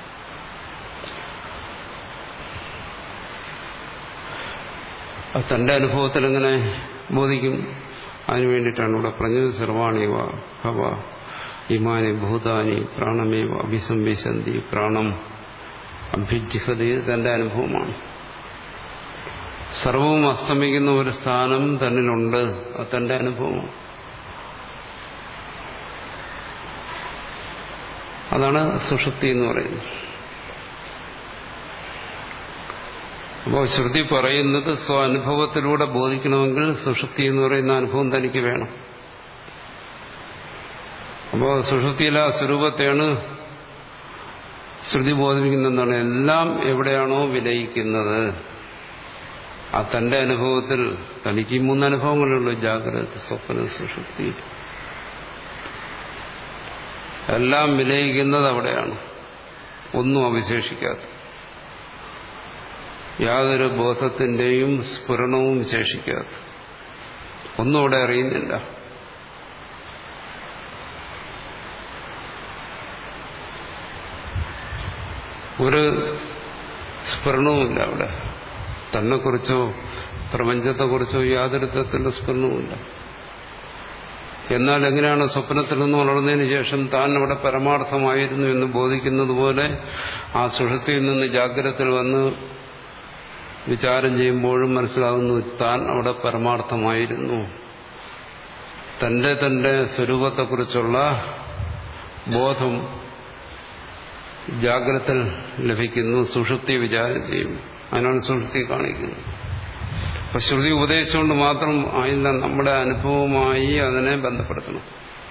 തന്റെ അനുഭവത്തിൽ എങ്ങനെ ബോധിക്കും അതിനു വേണ്ടിയിട്ടാണ് ഇവിടെ പറഞ്ഞത് സർവാണിവ ഹവ ഇമാനി ഭൂതാനി പ്രാണമേവ അഭിസംവിശന്തി പ്രാണം അഭ്യുജിഹതി തന്റെ അനുഭവമാണ് സർവവും അസ്തമിക്കുന്ന ഒരു സ്ഥാനം തന്നിലുണ്ട് അത് തന്റെ അനുഭവമാണ് അതാണ് സുഷുപ്തി എന്ന് പറയുന്നത് അപ്പോൾ ശ്രുതി പറയുന്നത് സ്വാനുഭവത്തിലൂടെ ബോധിക്കണമെങ്കിൽ സുഷുപ്തി എന്ന് പറയുന്ന അനുഭവം തനിക്ക് വേണം അപ്പോൾ സുഷുപ്തിയിലെ ആ സ്വരൂപത്തെയാണ് ശ്രുതി ബോധിപ്പിക്കുന്നതാണ് എല്ലാം എവിടെയാണോ വിലയിക്കുന്നത് ആ തന്റെ അനുഭവത്തിൽ തനിക്ക് ഈ മൂന്ന് അനുഭവങ്ങളുള്ളൂ ജാഗ്രത സ്വപ്ന സുഷുപ്തി എല്ലാം വിലയിക്കുന്നത് അവിടെയാണ് ഒന്നും അവശേഷിക്കാത്ത യാതൊരു ബോധത്തിന്റെയും സ്ഫുരണവും ശേഷിക്കാത്ത ഒന്നും അവിടെ അറിയുന്നില്ല ഒരു സ്ഫുരണവുമില്ല അവിടെ തന്നെക്കുറിച്ചോ പ്രപഞ്ചത്തെക്കുറിച്ചോ യാതൊരു തരത്തിലുള്ള സ്ഫുരണവുമില്ല എന്നാൽ എങ്ങനെയാണ് സ്വപ്നത്തിൽ നിന്ന് വളർന്നതിന് ശേഷം താൻ അവിടെ പരമാർത്ഥമായിരുന്നു എന്ന് ബോധിക്കുന്നത് പോലെ ആ സുഷത്തിൽ നിന്ന് ജാഗ്രതത്തിൽ വന്ന് വിചാരം ചെയ്യുമ്പോഴും മനസ്സിലാകുന്നു താൻ അവിടെ പരമാർത്ഥമായിരുന്നു തന്റെ തന്റെ സ്വരൂപത്തെക്കുറിച്ചുള്ള ബോധം ജാഗ്രതത്തിൽ ലഭിക്കുന്നു സുഷുപ്തി വിചാരം ചെയ്യും അതിനാണ് സുഷുപ്തി കാണിക്കുന്നത് അപ്പൊ ശ്രുതി ഉപദേശിച്ചുകൊണ്ട് മാത്രം ആയില്ല നമ്മുടെ അനുഭവമായി അതിനെ ബന്ധപ്പെടുത്തണം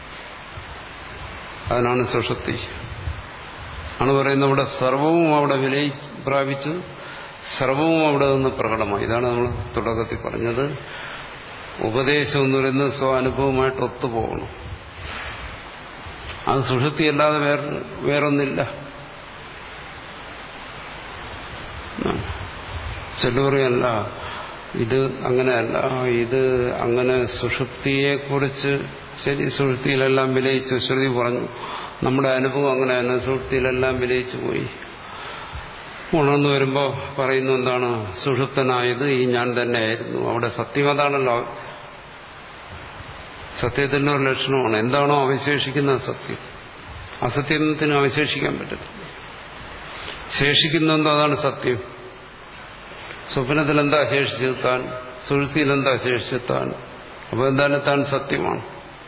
അതിനാണ് സുഷുപ്തി ആണ് പറയുന്നത് അവിടെ സർവവും അവിടെ വിലയി പ്രാപിച്ചു സർവവും അവിടെ നിന്ന് പ്രകടമായി ഇതാണ് നമ്മൾ തുടക്കത്തിൽ പറഞ്ഞത് ഉപദേശം എന്ന് പറയുന്നത് സ്വാനുഭവമായിട്ട് ഒത്തുപോകണം അത് സുഷുപ്തി അല്ലാതെ വേറെ വേറൊന്നില്ല ചെല്ലൂറിയല്ല ഇത് അങ്ങനെയല്ല ഇത് അങ്ങനെ സുഷുപ്തിയെക്കുറിച്ച് ശരി സുഷുപ്തിയിലെല്ലാം വിലയിച്ചു ശ്രുതി പറഞ്ഞു നമ്മുടെ അനുഭവം അങ്ങനെ തന്നെ സുഷുപ്തിയിലെല്ലാം വിലയിച്ചു പോയി ഉണർന്നു വരുമ്പോൾ പറയുന്നു എന്താണ് സുഷുപ്തനായത് ഈ ഞാൻ തന്നെയായിരുന്നു അവിടെ സത്യം അതാണല്ലോ സത്യത്തിന്റെ ഒരു ലക്ഷണമാണ് എന്താണോ അവശേഷിക്കുന്ന സത്യം അസത്യത്തിന് അവശേഷിക്കാൻ പറ്റത്തില്ല ശേഷിക്കുന്നെന്തോ അതാണ് സത്യം സ്വപ്നത്തിൽ എന്താ ശേഷിച്ചത് താൻ സുഴുത്തിയിൽ എന്താ ശേഷിച്ചത് താൻ അപ്പൊ എന്തായാലും താൻ സത്യമാണ്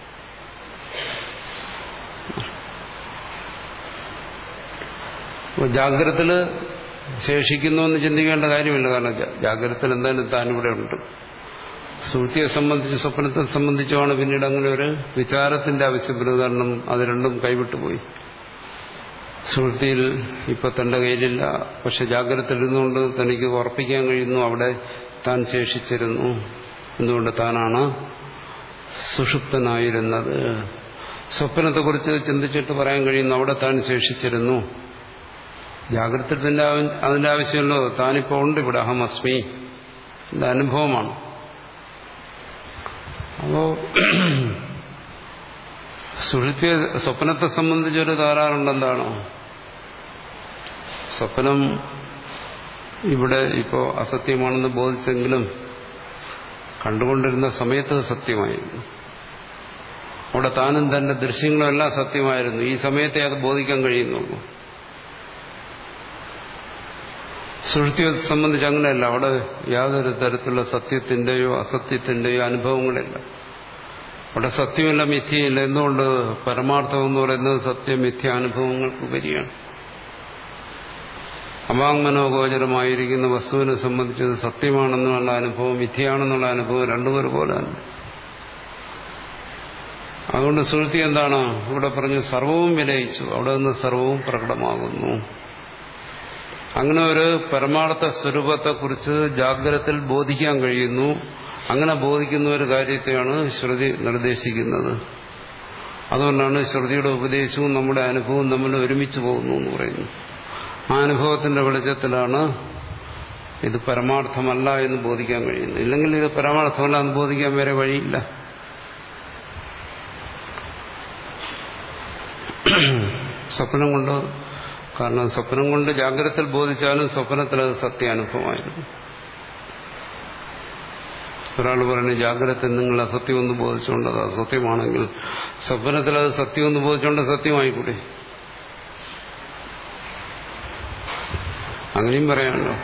അപ്പോൾ ജാഗ്രതത്തില് ശേഷിക്കുന്നു എന്ന് ചിന്തിക്കേണ്ട കാര്യമില്ല കാരണം ജാഗ്രതത്തിൽ എന്തായാലും താൻ ഇവിടെ ഉണ്ട് സുഹൃത്തിയെ സംബന്ധിച്ച് സ്വപ്നത്തെ സംബന്ധിച്ചുമാണ് പിന്നീട് അങ്ങനെ ഒരു വിചാരത്തിന്റെ ആവശ്യപ്പെടുന്നത് കാരണം അത് രണ്ടും കൈവിട്ടുപോയി സുഹൃത്തിയിൽ ഇപ്പൊ തന്റെ കയ്യിലില്ല പക്ഷെ ജാഗ്രത ഇരുന്നുകൊണ്ട് തനിക്ക് ഉറപ്പിക്കാൻ കഴിയുന്നു അവിടെ താൻ ശേഷിച്ചിരുന്നു എന്തുകൊണ്ട് താനാണ് സുഷുപ്തനായിരുന്നത് സ്വപ്നത്തെക്കുറിച്ച് ചിന്തിച്ചിട്ട് പറയാൻ കഴിയുന്നു അവിടെ താൻ ശേഷിച്ചിരുന്നു ജാഗ്രത പിന്നെ അതിന്റെ ആവശ്യമല്ലോ താനിപ്പോ ഉണ്ട് ഇവിടെ അഹമസ്മി എന്റെ അനുഭവമാണ് അപ്പോ സുഷുപ്തി സ്വപ്നത്തെ സംബന്ധിച്ചൊരു തകരാറുണ്ടെന്താണോ സ്വപ്നം ഇവിടെ ഇപ്പോ അസത്യമാണെന്ന് ബോധിച്ചെങ്കിലും കണ്ടുകൊണ്ടിരുന്ന സമയത്ത് സത്യമായിരുന്നു അവിടെ താനും തന്റെ ദൃശ്യങ്ങളും എല്ലാം സത്യമായിരുന്നു ഈ സമയത്തെ അത് ബോധിക്കാൻ കഴിയുന്നുള്ളൂ സുഷുപ്തിയെ സംബന്ധിച്ച് അങ്ങനെയല്ല അവിടെ യാതൊരു തരത്തിലുള്ള സത്യത്തിന്റെയോ അസത്യത്തിന്റെയോ അനുഭവങ്ങളില്ല അവിടെ സത്യമില്ല മിഥ്യയില്ല എന്തുകൊണ്ട് പരമാർത്ഥം എന്ന് പറയുന്നത് സത്യം മിഥ്യ അനുഭവങ്ങൾക്ക് ഉപരിയാണ് അവാങ്മനോഗോചരമായിരിക്കുന്ന വസ്തുവിനെ സംബന്ധിച്ചത് സത്യമാണെന്നുള്ള അനുഭവം മിഥ്യയാണെന്നുള്ള അനുഭവം രണ്ടും ഒരുപോലെ തന്നെ അതുകൊണ്ട് സുഹൃത്തി എന്താണ് ഇവിടെ പറഞ്ഞു സർവവും വിലയിച്ചു അവിടെ നിന്ന് സർവവും പ്രകടമാകുന്നു അങ്ങനെ ഒരു പരമാർത്ഥ സ്വരൂപത്തെക്കുറിച്ച് ജാഗ്രതത്തിൽ ബോധിക്കാൻ കഴിയുന്നു അങ്ങനെ ബോധിക്കുന്ന ഒരു കാര്യത്തെയാണ് ശ്രുതി നിർദ്ദേശിക്കുന്നത് അതുകൊണ്ടാണ് ശ്രുതിയുടെ ഉപദേശവും നമ്മുടെ അനുഭവവും തമ്മിൽ ഒരുമിച്ച് പോകുന്നു എന്ന് പറയുന്നു ആ അനുഭവത്തിന്റെ വെളിച്ചത്തിലാണ് ഇത് പരമാർത്ഥമല്ല എന്ന് ബോധിക്കാൻ കഴിയുന്നത് ഇല്ലെങ്കിൽ ഇത് പരമാർത്ഥമല്ല എന്ന് ബോധിക്കാൻ വേറെ വഴിയില്ല സ്വപ്നം കൊണ്ട് കാരണം സ്വപ്നം കൊണ്ട് ജാഗ്രതയിൽ ബോധിച്ചാലും സ്വപ്നത്തിൽ അത് സത്യാനുഭവമായിരുന്നു ഒരാൾ പറയുന്നത് ജാഗ്രത നിങ്ങൾ അസത്യം എന്ന് ബോധിച്ചുകൊണ്ട് അത് അസത്യമാണെങ്കിൽ സ്വപ്നത്തിൽ അത് സത്യം എന്ന് ബോധിച്ചുകൊണ്ട് സത്യമായിക്കൂടെ അങ്ങനെയും പറയാമല്ലോ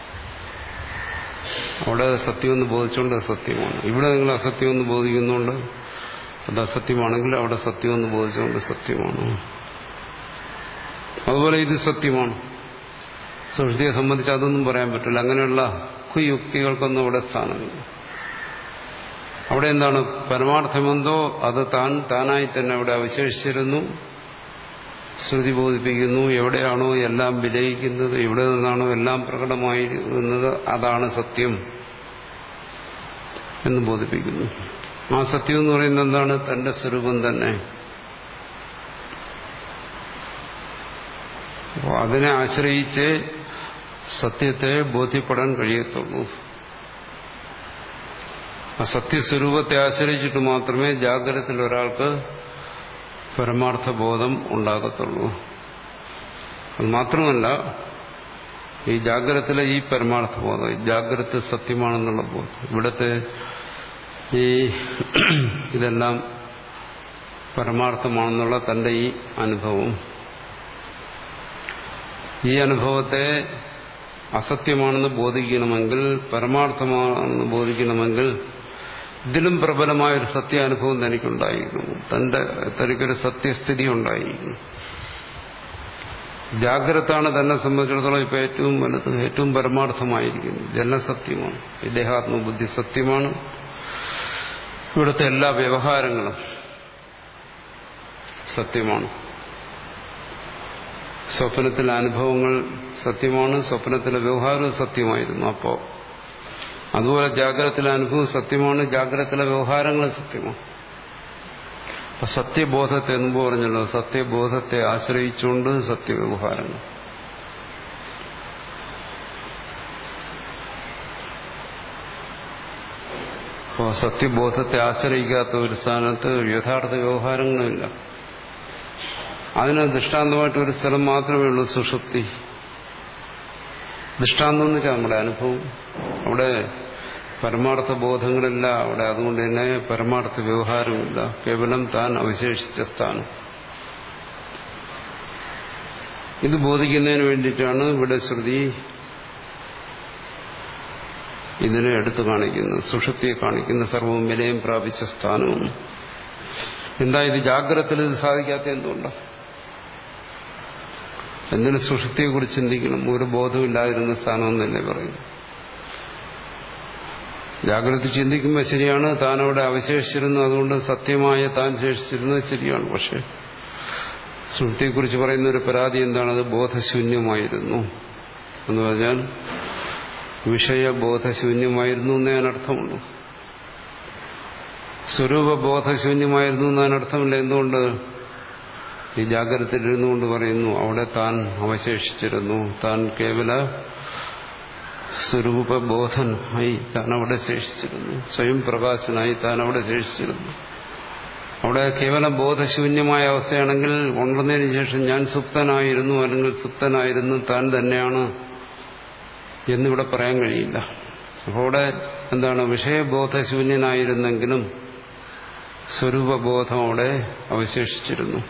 അവിടെ സത്യമെന്ന് ബോധിച്ചുകൊണ്ട് അത് സത്യമാണ് ഇവിടെ നിങ്ങൾ അസത്യമെന്ന് ബോധിക്കുന്നുണ്ട് അത് അസത്യമാണെങ്കിൽ അവിടെ സത്യമെന്ന് ബോധിച്ചുകൊണ്ട് സത്യമാണ് അതുപോലെ ഇത് സത്യമാണ് സുഷൃതിയെ സംബന്ധിച്ച് അതൊന്നും പറയാൻ പറ്റില്ല അങ്ങനെയുള്ള യുക്തികൾക്കൊന്നും അവിടെ സ്ഥാനമില്ല അവിടെ എന്താണ് പരമാർത്ഥമെന്തോ അത് താൻ താനായി തന്നെ അവിടെ അവശേഷിച്ചിരുന്നു ശ്രുതി ബോധിപ്പിക്കുന്നു എവിടെയാണോ എല്ലാം വിലയിക്കുന്നത് എവിടെ നിന്നാണോ എല്ലാം പ്രകടമായിരിക്കുന്നത് അതാണ് സത്യം എന്ന് ബോധിപ്പിക്കുന്നു ആ സത്യം എന്ന് പറയുന്നത് എന്താണ് തന്റെ സ്വരൂപം തന്നെ അപ്പോൾ അതിനെ ആശ്രയിച്ച് സത്യത്തെ ബോധ്യപ്പെടാൻ കഴിയത്തുള്ളൂ ആ സത്യസ്വരൂപത്തെ ആശ്രയിച്ചിട്ട് മാത്രമേ ജാഗ്രതത്തിൽ ഒരാൾക്ക് പരമാർത്ഥ ബോധം ഉണ്ടാകത്തുള്ളൂ അത് മാത്രമല്ല ഈ ജാഗ്രതത്തിലെ ഈ പരമാർത്ഥ ബോധം ജാഗ്രത സത്യമാണെന്നുള്ള ബോധം ഇവിടുത്തെ ഈ ഇതെല്ലാം പരമാർത്ഥമാണെന്നുള്ള തന്റെ ഈ അനുഭവം ഈ അനുഭവത്തെ അസത്യമാണെന്ന് ബോധിക്കണമെങ്കിൽ പരമാർത്ഥമാണെന്ന് ബോധിക്കണമെങ്കിൽ ഇതിലും പ്രബലമായ ഒരു സത്യാനുഭവം തനിക്കുണ്ടായിരിക്കുന്നു തന്റെ തനിക്കൊരു സത്യസ്ഥിതി ഉണ്ടായിരിക്കുന്നു ജാഗ്രതാണ് തന്നെ സംബന്ധിച്ചിടത്തോളം ഇപ്പൊ ഏറ്റവും വലുത് ഏറ്റവും പരമാർത്ഥമായിരിക്കുന്നു ജനസത്യമാണ് ഇദ്ദേഹാത്മബുദ്ധി സത്യമാണ് ഇവിടുത്തെ എല്ലാ വ്യവഹാരങ്ങളും സത്യമാണ് സ്വപ്നത്തിലെ അനുഭവങ്ങൾ സത്യമാണ് സ്വപ്നത്തിലെ വ്യവഹാരവും സത്യമായിരുന്നു അപ്പോ അതുപോലെ ജാഗ്രതത്തിലെ അനുഭവം സത്യമാണ് ജാഗ്രതത്തിലെ വ്യവഹാരങ്ങളും സത്യമാണ് അപ്പൊ സത്യബോധത്തെ മുമ്പ് പറഞ്ഞല്ലോ സത്യബോധത്തെ ആശ്രയിച്ചുകൊണ്ട് സത്യവ്യവഹാരങ്ങൾ അപ്പോൾ സത്യബോധത്തെ ആശ്രയിക്കാത്ത ഒരു സ്ഥാനത്ത് യഥാർത്ഥ വ്യവഹാരങ്ങളുമില്ല അതിന് ദൃഷ്ടാന്തമായിട്ട് ഒരു സ്ഥലം മാത്രമേ ഉള്ളൂ സുഷുപ്തി ദൃഷ്ടാന്തം എന്ന് വെച്ചാൽ നമ്മുടെ അനുഭവം അവിടെ പരമാർത്ഥ ബോധങ്ങളില്ല അവിടെ അതുകൊണ്ട് തന്നെ പരമാർത്ഥ വ്യവഹാരമില്ല കേവലം താൻ അവശേഷിച്ച സ്ഥാനം ഇത് ബോധിക്കുന്നതിന് വേണ്ടിയിട്ടാണ് ഇവിടെ ശ്രുതി ഇതിനെ എടുത്തു കാണിക്കുന്നത് സുഷുപ്തിയെ കാണിക്കുന്ന സർവവും വിലയം പ്രാപിച്ച സ്ഥാനവും എന്താ ഇത് ജാഗ്രതത്തിൽ ഇത് സാധിക്കാത്ത എന്തുകൊണ്ടാണ് എന്തിനു സുഷുപ്തിയെക്കുറിച്ച് ചിന്തിക്കണം ഒരു ബോധമില്ലാതിരുന്ന സ്ഥാനമെന്നല്ലേ പറയുന്നു ജാഗ്രത ചിന്തിക്കുമ്പോൾ ശരിയാണ് താൻ അവിടെ അവശേഷിച്ചിരുന്നു അതുകൊണ്ട് സത്യമായ താൻ ശേഷിച്ചിരുന്നത് ശരിയാണ് പക്ഷെ സുഹൃത്തിയെക്കുറിച്ച് പറയുന്ന ഒരു പരാതി എന്താണ് അത് ബോധശൂന്യമായിരുന്നു എന്ന് പറഞ്ഞാൽ വിഷയബോധശൂന്യമായിരുന്നു എന്നേ അതിനർത്ഥമുള്ളൂ സ്വരൂപബോധശൂന്യമായിരുന്നു എന്നതിനർത്ഥമില്ല എന്തുകൊണ്ട് ഈ ജാഗ്രതയിലിരുന്നുകൊണ്ട് പറയുന്നു അവിടെ താൻ അവശേഷിച്ചിരുന്നു താൻ കേവല സ്വരൂപബോധനായി താൻ അവിടെ ശേഷിച്ചിരുന്നു സ്വയം പ്രകാശനായി താൻ അവിടെ ശേഷിച്ചിരുന്നു അവിടെ കേവലം ബോധശൂന്യമായ അവസ്ഥയാണെങ്കിൽ ഉണർന്നതിന് ശേഷം ഞാൻ സുപ്തനായിരുന്നു അല്ലെങ്കിൽ സുപ്തനായിരുന്നു താൻ തന്നെയാണ് എന്നിവിടെ പറയാൻ കഴിയില്ല അപ്പോൾ അവിടെ എന്താണ് വിഷയബോധശൂന്യനായിരുന്നെങ്കിലും സ്വരൂപബോധം അവിടെ അവശേഷിച്ചിരുന്നു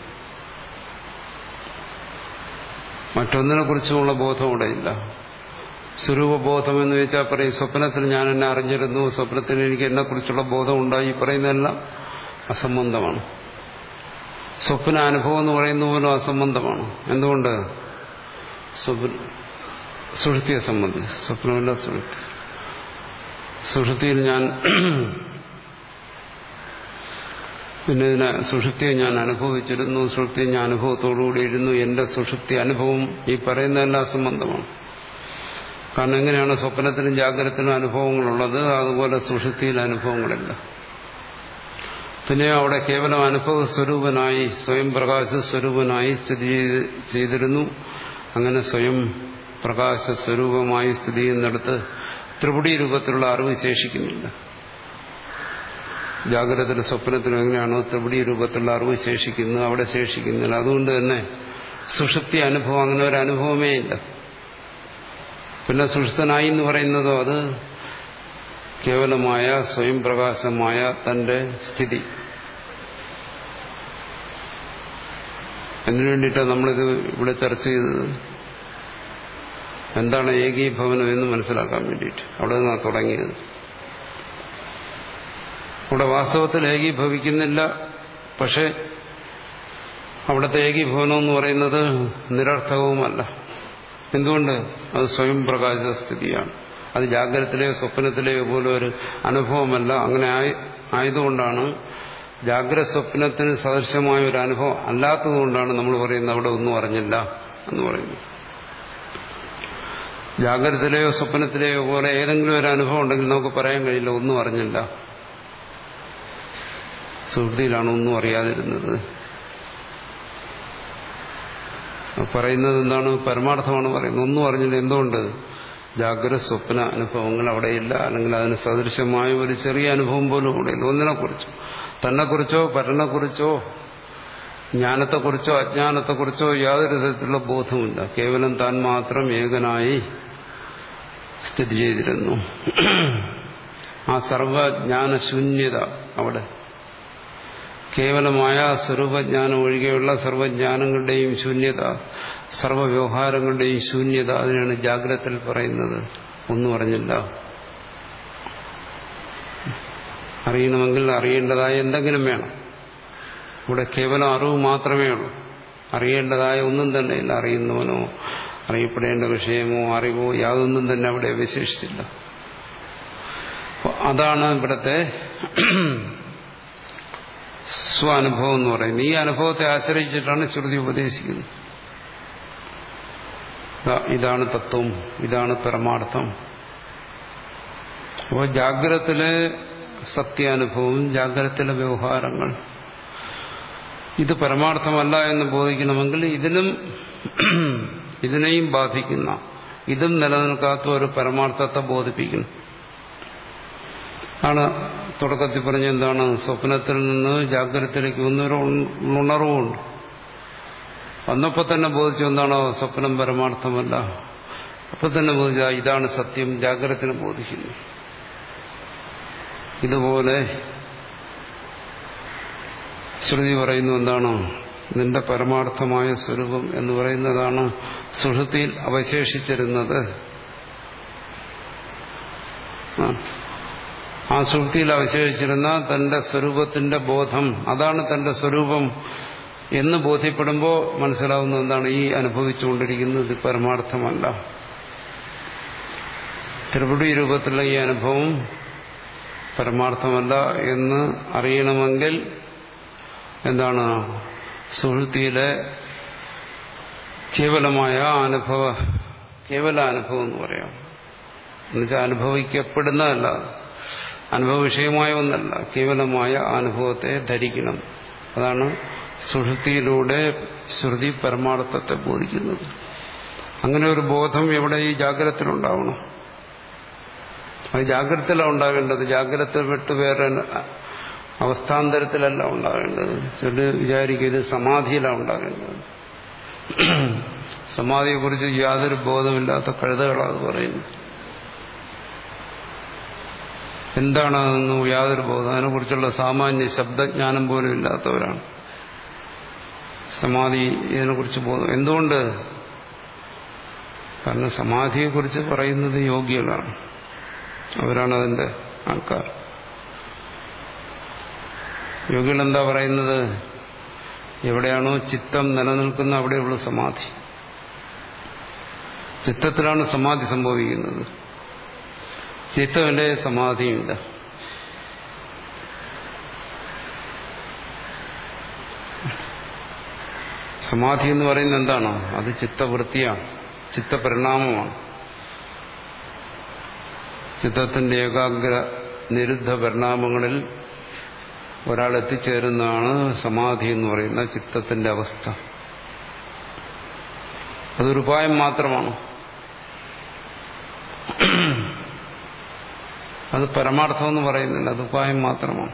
മറ്റൊന്നിനെ കുറിച്ചുമുള്ള ബോധം അവിടെ ഇല്ല സ്വരൂപബോധം എന്ന് വെച്ചാൽ പറയും സ്വപ്നത്തിൽ ഞാൻ എന്നെ അറിഞ്ഞിരുന്നു സ്വപ്നത്തിൽ എനിക്ക് എന്നെ കുറിച്ചുള്ള ബോധം ഉണ്ടായി പറയുന്നതെല്ലാം അസംബന്ധമാണ് സ്വപ്ന അനുഭവം എന്ന് പറയുന്ന പോലും അസംബന്ധമാണ് എന്തുകൊണ്ട് സുഹൃത്തിയെ സംബന്ധിച്ച് സ്വപ്നമല്ല സുഹൃത്തി സുഷുപ്തിയിൽ ഞാൻ പിന്നെ ഇതിനെ സുഷുപ്തിയെ ഞാൻ അനുഭവിച്ചിരുന്നു സുഷുപ്തി ഞാൻ അനുഭവത്തോടുകൂടി ഇരുന്നു എന്റെ സുഷുപ്തി അനുഭവം ഈ പറയുന്നതെല്ലാം സംബന്ധമാണ് കാരണം എങ്ങനെയാണ് സ്വപ്നത്തിനും ജാഗ്രതത്തിനും അനുഭവങ്ങളുള്ളത് അതുപോലെ സുഷുപ്തിയിൽ അനുഭവങ്ങളില്ല പിന്നെ അവിടെ കേവലം അനുഭവ സ്വരൂപനായി സ്വയം പ്രകാശ സ്വരൂപനായി സ്ഥിതി ചെയ്തിരുന്നു അങ്ങനെ സ്വയം പ്രകാശ സ്വരൂപമായി സ്ഥിതി ചെയ്യുന്നിടത്ത് ത്രിപുടി രൂപത്തിലുള്ള അറിവ് ശേഷിക്കുന്നില്ല ജാഗ്രതത്തിലും സ്വപ്നത്തിലും എങ്ങനെയാണോ ത്രിപുടി രൂപത്തിലുള്ള അറിവ് ശേഷിക്കുന്നത് അവിടെ ശേഷിക്കുന്നില്ല അതുകൊണ്ട് തന്നെ സുഷുപ്തി അനുഭവം അങ്ങനെ ഒരു അനുഭവമേ ഇല്ല പിന്നെ സുഷുപ്തനായി എന്ന് പറയുന്നതോ അത് കേവലമായ സ്വയം പ്രകാശമായ തന്റെ സ്ഥിതി അതിനു വേണ്ടിയിട്ടാണ് നമ്മളിത് ഇവിടെ ചർച്ച ചെയ്തത് എന്താണ് ഏകീഭവനം എന്ന് മനസ്സിലാക്കാൻ വേണ്ടിയിട്ട് അവിടെ നിന്നാണ് തുടങ്ങിയത് ഇവിടെ വാസ്തവത്തിൽ ഏകീഭവിക്കുന്നില്ല പക്ഷെ അവിടുത്തെ ഏകീഭവനം എന്ന് പറയുന്നത് നിരർത്ഥകവുമല്ല എന്തുകൊണ്ട് അത് സ്വയം പ്രകാശ സ്ഥിതിയാണ് അത് ജാഗ്രതത്തിലെയോ സ്വപ്നത്തിലെയോ പോലെ ഒരു അനുഭവമല്ല അങ്ങനെ ആയതുകൊണ്ടാണ് ജാഗ്രത സ്വപ്നത്തിന് സദൃശമായ ഒരു അനുഭവം അല്ലാത്തതുകൊണ്ടാണ് നമ്മൾ പറയുന്നത് അവിടെ ഒന്നും അറിഞ്ഞില്ല എന്ന് പറയുന്നത് ജാഗ്രതത്തിലെയോ സ്വപ്നത്തിലെയോ പോലെ ഏതെങ്കിലും ഒരു അനുഭവം ഉണ്ടെങ്കിൽ നമുക്ക് പറയാൻ കഴിയില്ല ഒന്നും അറിഞ്ഞില്ല സുഹൃത്തിയിലാണ് ഒന്നും അറിയാതിരുന്നത് പറയുന്നത് എന്താണ് പരമാർത്ഥമാണ് പറയുന്നത് ഒന്നും അറിഞ്ഞില്ല എന്തുകൊണ്ട് ജാഗ്രത സ്വപ്ന അനുഭവങ്ങൾ അവിടെയില്ല അല്ലെങ്കിൽ അതിന് സദൃശമായ ഒരു ചെറിയ അനുഭവം പോലും അവിടെയില്ല ഒന്നിനെക്കുറിച്ചോ തന്നെക്കുറിച്ചോ പരനെക്കുറിച്ചോ ജ്ഞാനത്തെക്കുറിച്ചോ അജ്ഞാനത്തെക്കുറിച്ചോ യാതൊരു തരത്തിലുള്ള ബോധവുമില്ല കേവലം താൻ മാത്രം ഏകനായി സ്ഥിതി ചെയ്തിരുന്നു ആ സർവജ്ഞാനശൂന്യത അവിടെ കേവലമായ സ്വരൂപജ്ഞാനം ഒഴികെയുള്ള സർവജ്ഞാനങ്ങളുടെയും ശൂന്യത സർവവ്യവഹാരങ്ങളുടെയും ശൂന്യത അതിനാണ് ജാഗ്രതയിൽ പറയുന്നത് ഒന്നും അറിഞ്ഞില്ല അറിയണമെങ്കിൽ അറിയേണ്ടതായ എന്തെങ്കിലും വേണം ഇവിടെ കേവലം അറിവ് മാത്രമേ ഉള്ളൂ അറിയേണ്ടതായ ഒന്നും തന്നെ ഇല്ല അറിയുന്നവനോ അറിയപ്പെടേണ്ട വിഷയമോ അറിവോ യാതൊന്നും തന്നെ അവിടെ വിശേഷിച്ചില്ല അതാണ് ഇവിടുത്തെ സ്വാനുഭവം എന്ന് പറയുന്നത് ഈ അനുഭവത്തെ ആശ്രയിച്ചിട്ടാണ് ശ്രുതി ഉപദേശിക്കുന്നത് ഇതാണ് തത്വം ഇതാണ് പരമാർത്ഥം അപ്പോൾ ജാഗ്രതത്തിലെ സത്യാനുഭവം ജാഗ്രതത്തിലെ വ്യവഹാരങ്ങൾ ഇത് പരമാർത്ഥമല്ല എന്ന് ബോധിക്കണമെങ്കിൽ ഇതിനും ഇതിനെയും ബാധിക്കുന്ന ഇതും നിലനിൽക്കാത്ത ഒരു പരമാർത്ഥത്തെ ബോധിപ്പിക്കുന്നു ആണ് തുടക്കത്തിൽ പറഞ്ഞ എന്താണ് സ്വപ്നത്തിൽ നിന്ന് ജാഗ്രതത്തിലേക്ക് വന്നൊരു ഉണർവുണ്ട് വന്നപ്പോൾ തന്നെ ബോധിച്ചു എന്താണോ സ്വപ്നം പരമാർത്ഥമല്ല അപ്പൊ തന്നെ ബോധിച്ച ഇതാണ് സത്യം ജാഗ്രതത്തിന് ബോധിക്കുന്നു ഇതുപോലെ ശ്രുതി പറയുന്നു എന്താണോ നിന്റെ പരമാർത്ഥമായ സ്വരൂപം എന്ന് പറയുന്നതാണ് സുഷൃത്തിയിൽ അവശേഷിച്ചിരുന്നത് ആ സുഷൃത്തിയിൽ അവശേഷിച്ചിരുന്ന തന്റെ സ്വരൂപത്തിന്റെ ബോധം അതാണ് തന്റെ സ്വരൂപം എന്ന് ബോധ്യപ്പെടുമ്പോൾ മനസ്സിലാവുന്ന എന്താണ് ഈ അനുഭവിച്ചുകൊണ്ടിരിക്കുന്നത് ഇത് പരമാർത്ഥമല്ല ത്രിപുടി രൂപത്തിലുള്ള ഈ അനുഭവം പരമാർത്ഥമല്ല എന്ന് അറിയണമെങ്കിൽ എന്താണ് സുഹൃത്തിയിലെ കേവലമായ അനുഭവ കേവല അനുഭവം എന്ന് പറയാം എന്നുവെച്ചാൽ അനുഭവിക്കപ്പെടുന്നതല്ല അനുഭവ വിഷയമായ ഒന്നല്ല കേവലമായ അനുഭവത്തെ ധരിക്കണം അതാണ് സുഷുതിയിലൂടെ ശ്രുതി പരമാർത്ഥത്തെ ബോധിക്കുന്നത് അങ്ങനെ ഒരു ബോധം എവിടെ ഈ ജാഗ്രതത്തിലുണ്ടാവണം അത് ജാഗ്രതയിലാണ് ഉണ്ടാകേണ്ടത് ജാഗ്രത വിട്ട് വേറെ അവസ്ഥാന്തരത്തിലല്ല ഉണ്ടാകേണ്ടത് ചില വിചാരിക്കും ഇത് സമാധിയിലാണ് ഉണ്ടാകേണ്ടത് സമാധിയെക്കുറിച്ച് യാതൊരു ബോധമില്ലാത്ത കഴുതകളാണ് പറയുന്നത് എന്താണെന്ന് യാതൊരു ബോധം അതിനെക്കുറിച്ചുള്ള സാമാന്യ ശബ്ദജ്ഞാനം പോലും ഇല്ലാത്തവരാണ് സമാധി ഇതിനെക്കുറിച്ച് ബോധം എന്തുകൊണ്ട് കാരണം സമാധിയെക്കുറിച്ച് പറയുന്നത് യോഗികളാണ് അവരാണ് അതിന്റെ ആൾക്കാർ യോഗികൾ എന്താ പറയുന്നത് എവിടെയാണോ ചിത്തം നിലനിൽക്കുന്ന അവിടെയുള്ള സമാധി ചിത്തത്തിലാണ് സമാധി സംഭവിക്കുന്നത് ചിത്തമില്ല സമാധിയുമില്ല സമാധി എന്ന് പറയുന്നത് എന്താണോ അത് ചിത്തവൃത്തിയാണ് ചിത്തപരിണാമമാണ് ചിത്തത്തിന്റെ ഏകാഗ്ര നിരുദ്ധ പരിണാമങ്ങളിൽ ഒരാൾ എത്തിച്ചേരുന്നതാണ് സമാധി എന്ന് പറയുന്ന ചിത്തത്തിന്റെ അവസ്ഥ അതൊരു ഉപായം മാത്രമാണ് അത് പരമാർത്ഥം എന്ന് പറയുന്നില്ല അത് ഉപായം മാത്രമാണ്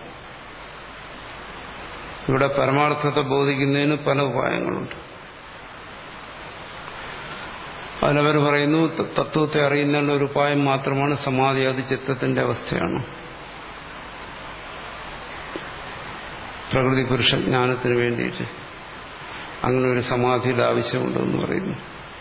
ഇവിടെ പരമാർത്ഥത്തെ ബോധിക്കുന്നതിന് പല ഉപായങ്ങളുണ്ട് അതിലവർ പറയുന്നു ത- തത്വത്തെ അറിയുന്നതിനുള്ള ഒരു ഉപായം മാത്രമാണ് സമാധി അത് ചിത്തത്തിന്റെ അവസ്ഥയാണ് പ്രകൃതി പുരുഷ ജ്ഞാനത്തിന് വേണ്ടിയിട്ട് അങ്ങനെ ഒരു സമാധിയുടെ ആവശ്യമുണ്ടെന്ന് പറയുന്നു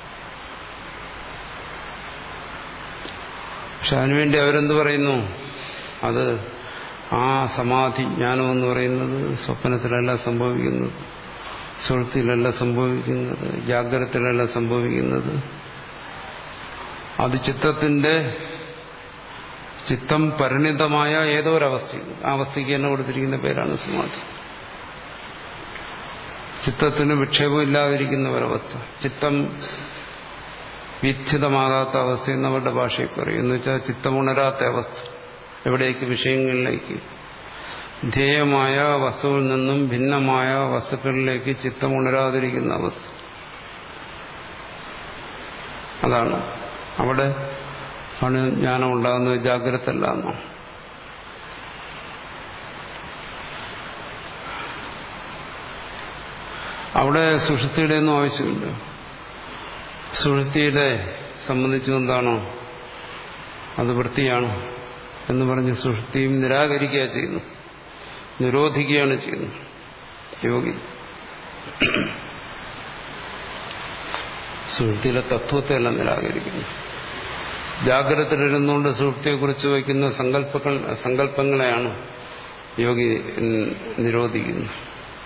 പക്ഷെ അതിനുവേണ്ടി അവരെന്ത് പറയുന്നു അത് ആ സമാധി ജ്ഞാനം എന്ന് പറയുന്നത് സ്വപ്നത്തിലല്ല സംഭവിക്കുന്നത് സുഹൃത്തിലല്ല സംഭവിക്കുന്നത് ജാഗ്രതത്തിലല്ല സംഭവിക്കുന്നത് അത് ചിത്തത്തിന്റെ ചിത്തം പരിണിതമായ ഏതോ ഒരവസ്ഥ ആ അവസ്ഥയ്ക്ക് തന്നെ കൊടുത്തിരിക്കുന്ന പേരാണ് സമാധി ചിത്തത്തിന് വിക്ഷേപം ഇല്ലാതിരിക്കുന്ന ഒരവസ്ഥ ചിത്തം വിച്ഛിതമാകാത്ത അവസ്ഥ എന്ന് അവരുടെ ഭാഷയിൽ പറയും എന്ന് വെച്ചാൽ ചിത്തമുണരാത്ത അവസ്ഥ എവിടേക്ക് വിഷയങ്ങളിലേക്ക് ധ്യേയമായ വസ്തുവിൽ നിന്നും ഭിന്നമായ വസ്തുക്കളിലേക്ക് ചിത്തമുണരാതിരിക്കുന്ന അവസ്ഥ അതാണ് അവിടെ ആണ് ജ്ഞാനം ഉണ്ടാകുന്നത് ജാഗ്രത അല്ല എന്നോ അവിടെ സുഷുതിയുടെ ഒന്നും ആവശ്യമില്ല സുഷുതിയുടെ സംബന്ധിച്ചും എന്താണോ അത് വൃത്തിയാണ് എന്ന് പറഞ്ഞ് സുഷുതിയും നിരാകരിക്കുക ചെയ്യുന്നു നിരോധിക്കുകയാണ് ചെയ്യുന്നത് യോഗി സുഹൃത്തിയിലെ തത്വത്തെ എല്ലാം നിരാകരിക്കുന്നു ജാഗ്രതയിലിരുന്നുകൊണ്ട് സുഹൃത്തിയെക്കുറിച്ച് വയ്ക്കുന്ന സങ്കല്പങ്ങൾ സങ്കല്പങ്ങളെയാണ് യോഗി നിരോധിക്കുന്നത്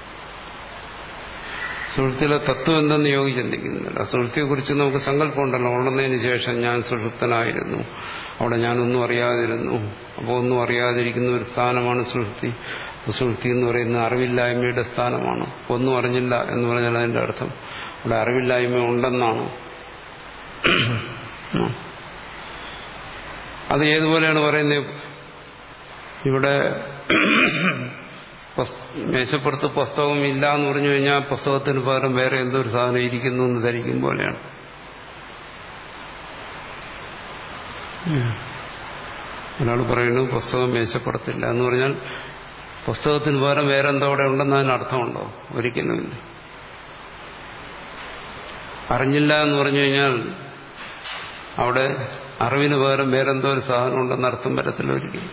സുഹൃത്തിലെ തത്വം എന്തെന്ന് യോഗി ചിന്തിക്കുന്നില്ല സുഹൃത്തിയെക്കുറിച്ച് നമുക്ക് സങ്കല്പമുണ്ടല്ലോ ഉണർന്നതിന് ശേഷം ഞാൻ സുഹൃത്തനായിരുന്നു അവിടെ ഞാനൊന്നും അറിയാതിരുന്നു അപ്പോൾ ഒന്നും അറിയാതിരിക്കുന്ന ഒരു സ്ഥാനമാണ് സുഹൃത്തി സുഹൃത്തി എന്ന് പറയുന്ന അറിവില്ലായ്മയുടെ സ്ഥാനമാണ് ഒന്നും അറിഞ്ഞില്ല എന്ന് പറഞ്ഞാൽ അതിന്റെ അർത്ഥം അവിടെ അറിവില്ലായ്മ ഉണ്ടെന്നാണ് അത് ഏതുപോലെയാണ് പറയുന്നത് ഇവിടെ മേശപ്പുറത്ത് പുസ്തകം ഇല്ല എന്ന് പറഞ്ഞു കഴിഞ്ഞാൽ പുസ്തകത്തിന് പകരം വേറെ എന്തോ ഒരു സാധനം ഇരിക്കുന്നു എന്ന് ധരിക്കും പോലെയാണ് ഒരാൾ പറയുന്നു പുസ്തകം മേശപ്പുറത്തില്ല എന്ന് പറഞ്ഞാൽ പുസ്തകത്തിന് പകരം വേറെ എന്തോ അവിടെ ഉണ്ടെന്ന് അതിന് അർത്ഥമുണ്ടോ ഒരിക്കലുമില്ല അറിഞ്ഞില്ല എന്ന് പറഞ്ഞു കഴിഞ്ഞാൽ അവിടെ അറിവിന് പകരം വേറെന്തോ ഒരു സാധനം ഉണ്ടെന്ന് അർത്ഥം വരത്തില്ല ഒരിക്കലും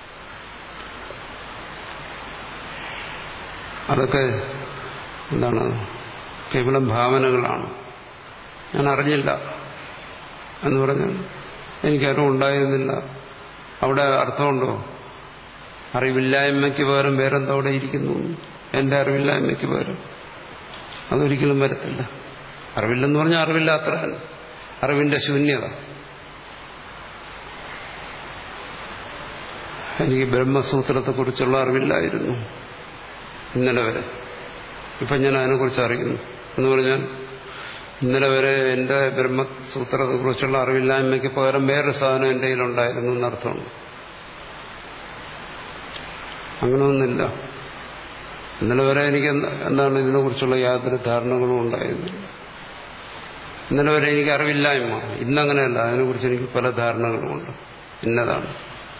അതൊക്കെ എന്താണ് കേവലം ഭാവനകളാണ് ഞാൻ അറിഞ്ഞില്ല എന്ന് പറഞ്ഞാൽ എനിക്കറിവുണ്ടായിരുന്നില്ല അവിടെ അർത്ഥമുണ്ടോ അറിവില്ലായ്മയ്ക്ക് പകരം വേറെന്തോ അവിടെ ഇരിക്കുന്നു എന്റെ അറിവില്ലായ്മയ്ക്ക് പകരം അതൊരിക്കലും വരത്തില്ല അറിവില്ലെന്ന് പറഞ്ഞാൽ അറിവില്ലാത്ര അറിവിന്റെ ശൂന്യത എനിക്ക് ബ്രഹ്മസൂത്രത്തെക്കുറിച്ചുള്ള അറിവില്ലായിരുന്നു ഇന്നലെ വരെ ഇപ്പം ഞാൻ അതിനെക്കുറിച്ച് അറിയുന്നു എന്ന് പറഞ്ഞാൽ ഇന്നലെ വരെ എന്റെ ബ്രഹ്മസൂത്രത്തെക്കുറിച്ചുള്ള അറിവില്ലായ്മയ്ക്ക് പകരം വേറൊരു സാധനം എന്റെ കയ്യിലുണ്ടായിരുന്നു എന്നർത്ഥമുണ്ട് അങ്ങനെയൊന്നുമില്ല ഇന്നലെ വരെ എനിക്ക് എന്താണ് ഇതിനെക്കുറിച്ചുള്ള യാതൊരു ധാരണകളും ഉണ്ടായിരുന്നില്ല ഇന്നലെ വരെ എനിക്ക് അറിവില്ലായ്മ ഇന്നങ്ങനെയല്ല അതിനെക്കുറിച്ച് എനിക്ക് പല ധാരണകളുമുണ്ട് ഇന്നതാണ്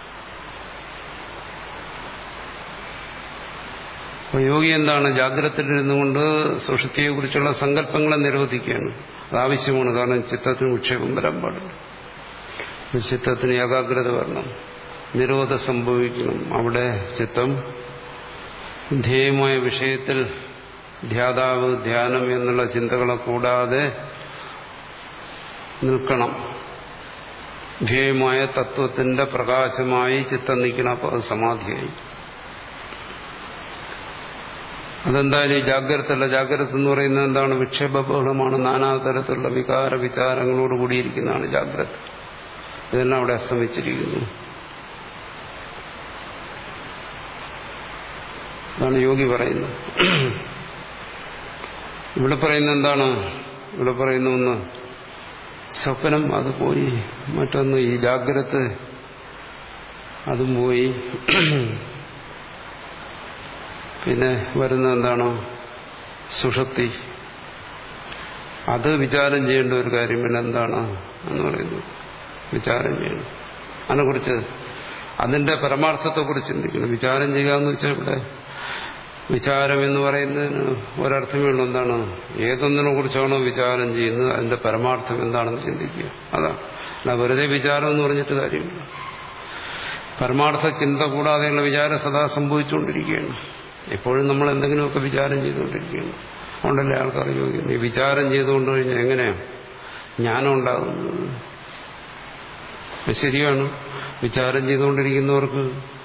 അപ്പൊ യോഗി എന്താണ് ജാഗ്രതയിലിരുന്നുകൊണ്ട് സുഷുതിയെ കുറിച്ചുള്ള സങ്കല്പങ്ങളെ നിരോധിക്കുകയാണ് അത് ആവശ്യമാണ് കാരണം ചിത്തത്തിന് വിക്ഷേപം വരാൻ പാടില്ല ചിത്തത്തിന് ഏകാഗ്രത വരണം നിരോധം സംഭവിക്കണം അവിടെ ചിത്തം ധ്യേയമായ വിഷയത്തിൽ ധ്യാതാവ് ധ്യാനം എന്നുള്ള ചിന്തകളെ കൂടാതെ നിൽക്കണം ധ്യേയമായ തത്വത്തിന്റെ പ്രകാശമായി ചിത്തം നിൽക്കണം അപ്പോൾ അത് സമാധിയായി അതെന്തായാലും ഈ ജാഗ്രത അല്ല ജാഗ്രത എന്ന് പറയുന്നത് എന്താണ് വിക്ഷേപബഹുളമാണ് നാനാതരത്തിലുള്ള വികാര വിചാരങ്ങളോട് കൂടിയിരിക്കുന്നതാണ് ജാഗ്രത ഇതെല്ലാം അവിടെ അസ്തമിച്ചിരിക്കുന്നു അതാണ് യോഗി പറയുന്നത് ഇവിടെ പറയുന്ന എന്താണ് ഇവിടെ പറയുന്ന ഒന്ന് സ്വപ്നം അത് പോയി മറ്റൊന്ന് ഈ ജാഗ്രത അതും പോയി പിന്നെ വരുന്ന എന്താണ് സുഷക്തി അത് വിചാരം ചെയ്യേണ്ട ഒരു കാര്യം പിന്നെ എന്താണ് എന്ന് പറയുന്നത് വിചാരം ചെയ്യണം അതിനെക്കുറിച്ച് അതിന്റെ പരമാർത്ഥത്തെക്കുറിച്ച് ചിന്തിക്കണം വിചാരം ചെയ്യുക എന്ന് വെച്ചാൽ ഇവിടെ വിചാരം എന്ന് പറയുന്നതിന് ഒരർത്ഥമേ ഉള്ളൂ എന്താണ് ഏതൊന്നിനെ കുറിച്ചാണോ വിചാരം ചെയ്യുന്നത് അതിന്റെ പരമാർത്ഥം എന്താണെന്ന് ചിന്തിക്കുക അതാണ് അല്ല വെറുതെ വിചാരം എന്ന് പറഞ്ഞിട്ട് കാര്യമില്ല പരമാർത്ഥ ചിന്ത കൂടാതെയുള്ള വിചാരം സദാ സംഭവിച്ചുകൊണ്ടിരിക്കുകയാണ് എപ്പോഴും നമ്മൾ എന്തെങ്കിലുമൊക്കെ വിചാരം ചെയ്തുകൊണ്ടിരിക്കുകയാണ് അതുകൊണ്ടല്ലേ ആൾക്കാർ ചോദിക്കുന്നത് ഈ വിചാരം ചെയ്തുകൊണ്ട് കഴിഞ്ഞാൽ എങ്ങനെയാണ് ജ്ഞാനം ഉണ്ടാകുന്നത് അത് ശരിയാണ് വിചാരം ചെയ്തുകൊണ്ടിരിക്കുന്നവർക്ക്